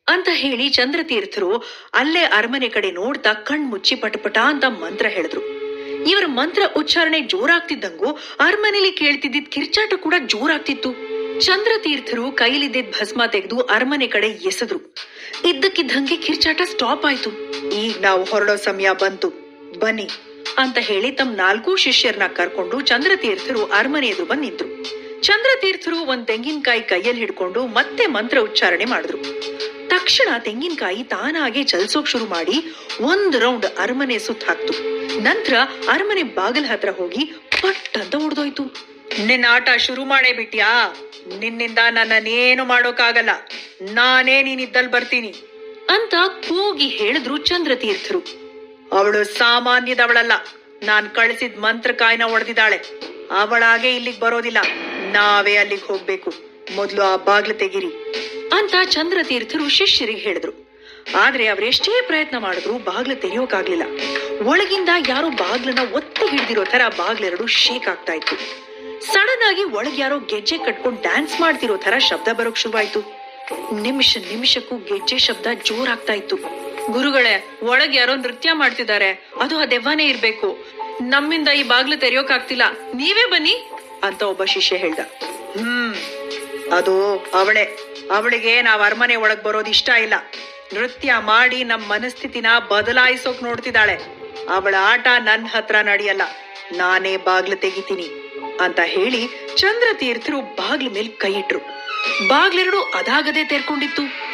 ಅಂತ ಹೇಳಿ ಚಂದ್ರತೀರ್ಥರು ಅಲ್ಲೇ ಅರಮನೆ ಕಡೆ ನೋಡ್ತಾ ಕಣ್ ಮುಚ್ಚಿ ಪಟಪಟ ಅಂತ ಮಂತ್ರ ಹೇಳಿದ್ರು ಇವರ ಮಂತ್ರ ಉಚ್ಚಾರಣೆ ಜೋರಾಗ್ತಿದ್ದಂಗೂ ಅರಮನೆಯಲ್ಲಿ ಕೇಳ್ತಿದ್ದಿದ್ ಕಿರ್ಚಾಟ ಕೂಡ ಜೋರಾಗ್ತಿತ್ತು ಚಂದ್ರತೀರ್ಥರು ಕೈಲಿದ್ದಿದ್ ಭಸ್ಮ ತೆಗೆದು ಅರಮನೆ ಕಡೆ ಎಸೆದ್ರು ಇದ್ದಕ್ಕಿದ್ದಂಗೆ ಕಿರ್ಚಾಟ ಸ್ಟಾಪ್ ಆಯ್ತು ಈಗ ನಾವು ಹೊರಡೋ ಸಮಯ ಬಂತು ಬನ್ನಿ ಅಂತ ಹೇಳಿ ತಮ್ಮ ನಾಲ್ಕು ಶಿಷ್ಯರನ್ನ ಕರ್ಕೊಂಡು ಚಂದ್ರತೀರ್ಥರು ಅರಮನೆ ಎದುರು ಬಂದ್ ನಿಂತ್ರು ಚಂದ್ರತೀರ್ಥರು ಒಂದ್ ತೆಂಗಿನಕಾಯಿ ಕೈಯಲ್ಲಿ ಹಿಡ್ಕೊಂಡು ಮತ್ತೆ ಮಂತ್ರ ಉಚ್ಚಾರಣೆ ಮಾಡಿದ್ರು ತಕ್ಷಣ ತೆಂಗಿನಕಾಯಿ ತಾನಾಗೆ ಚಲಿಸೋಕ್ ಶುರು ಮಾಡಿ ಒಂದ್ ರೌಂಡ್ ಅರಮನೆ ಸುತ್ತ ಹಾಕ್ತು ನಂತರ ಅರಮನೆ ಬಾಗಿಲ ಹತ್ರ ಹೋಗಿ ಪಟ್ ಅಂತ ಹೊಡೆದೋಯ್ತು ನಿನ್ನ ಆಟ ಶುರು ಮಾಡೇ ಬಿಟ್ಯಾ ನಿನ್ನಿಂದ ನನ್ನನ್ನೇನು ಮಾಡೋಕ್ಕಾಗಲ್ಲ ನಾನೇ ನೀನಿದ್ದಲ್ ಬರ್ತೀನಿ ಅಂತ ಕೂಗಿ ಹೇಳಿದ್ರು ಚಂದ್ರತೀರ್ಥರು ಅವಳು ಸಾಮಾನ್ಯದವಳಲ್ಲ ನಾನ್ ಕಳಿಸಿದ ಮಂತ್ರಕಾಯಿನ ಒಡೆದಿದ್ದಾಳೆ ಅವಳಾಗೆ ಇಲ್ಲಿಗ್ ಬರೋದಿಲ್ಲ ನಾವೇ ಅಲ್ಲಿಗೆ ಹೋಗ್ಬೇಕು ಮೊದ್ಲು ಆ ಬಾಗ್ಲು ತೆಗಿರಿ ಅಂತ ಚಂದ್ರತೀರ್ಥರು ಶಿಷ್ಯರಿಗೆ ಹೇಳಿದ್ರು ಆದ್ರೆ ಅವರೆಷ್ಟೇ ಪ್ರಯತ್ನ ಮಾಡಿದ್ರು ಬಾಗ್ಲು ತೆರೆಯೋಕಾಗ್ಲಿಲ್ಲ ಒಳಗಿಂದ ಯಾರೋ ಬಾಗ್ಲನ್ನ ಒತ್ತಿ ಹಿಡಿದಿರೋ ತರ ಬಾಗ್ಲೆರಡು ಶೇಕ್ ಆಗ್ತಾ ಇತ್ತು ಸಡನ್ ಆಗಿ ಒಳಗ್ ಯಾರೋ ಗೆಜ್ಜೆ ಕಟ್ಕೊಂಡ್ ಡ್ಯಾನ್ಸ್ ಮಾಡ್ತಿರೋ ತರ ಶಬ್ದ ಬರೋಕ್ ಶುರುವಾಯ್ತು ನಿಮಿಷ ನಿಮಿಷಕ್ಕೂ ಗೆಜ್ಜೆ ಶಬ್ದ ಜೋರಾಗ್ತಾ ಇತ್ತು ಗುರುಗಳೇ ಒಳಗ್ ಯಾರೋ ನೃತ್ಯ ಮಾಡ್ತಿದ್ದಾರೆ ಅದು ಆ ದೆವ್ವನೇ ಇರ್ಬೇಕು ನಮ್ಮಿಂದ ಈ ಬಾಗ್ಲು ತೆರೆಯೋಕಾಗ್ತಿಲ್ಲ ನೀವೇ ಬನ್ನಿ ಅಂತ ಒಬ್ಬ ಶಿಷ್ಯ ಹೇಳ್ದ ಹ್ಮ್ ಅದು ಅವಳೆ ಅವಳಿಗೆ ನಾವ್ ಅರಮನೆ ಒಳಗ್ ಬರೋದ್ ಇಷ್ಟ ಇಲ್ಲ ನೃತ್ಯ ಮಾಡಿ ನಮ್ ಮನಸ್ಥಿತಿನ ಬದಲಾಯಿಸೋಕ್ ನೋಡ್ತಿದ್ದಾಳೆ ಅವಳ ಆಟ ನನ್ ಹತ್ರ ನಡೆಯಲ್ಲ ನಾನೇ ಬಾಗ್ಲು ತೆಗಿತೀನಿ ಅಂತ ಹೇಳಿ ಚಂದ್ರತೀರ್ಥರು ಬಾಗ್ಲ ಮೇಲೆ ಕೈ ಇಟ್ರು ಬಾಗ್ಲೆರಡು ಅದಾಗದೆ ತೆರ್ಕೊಂಡಿತ್ತು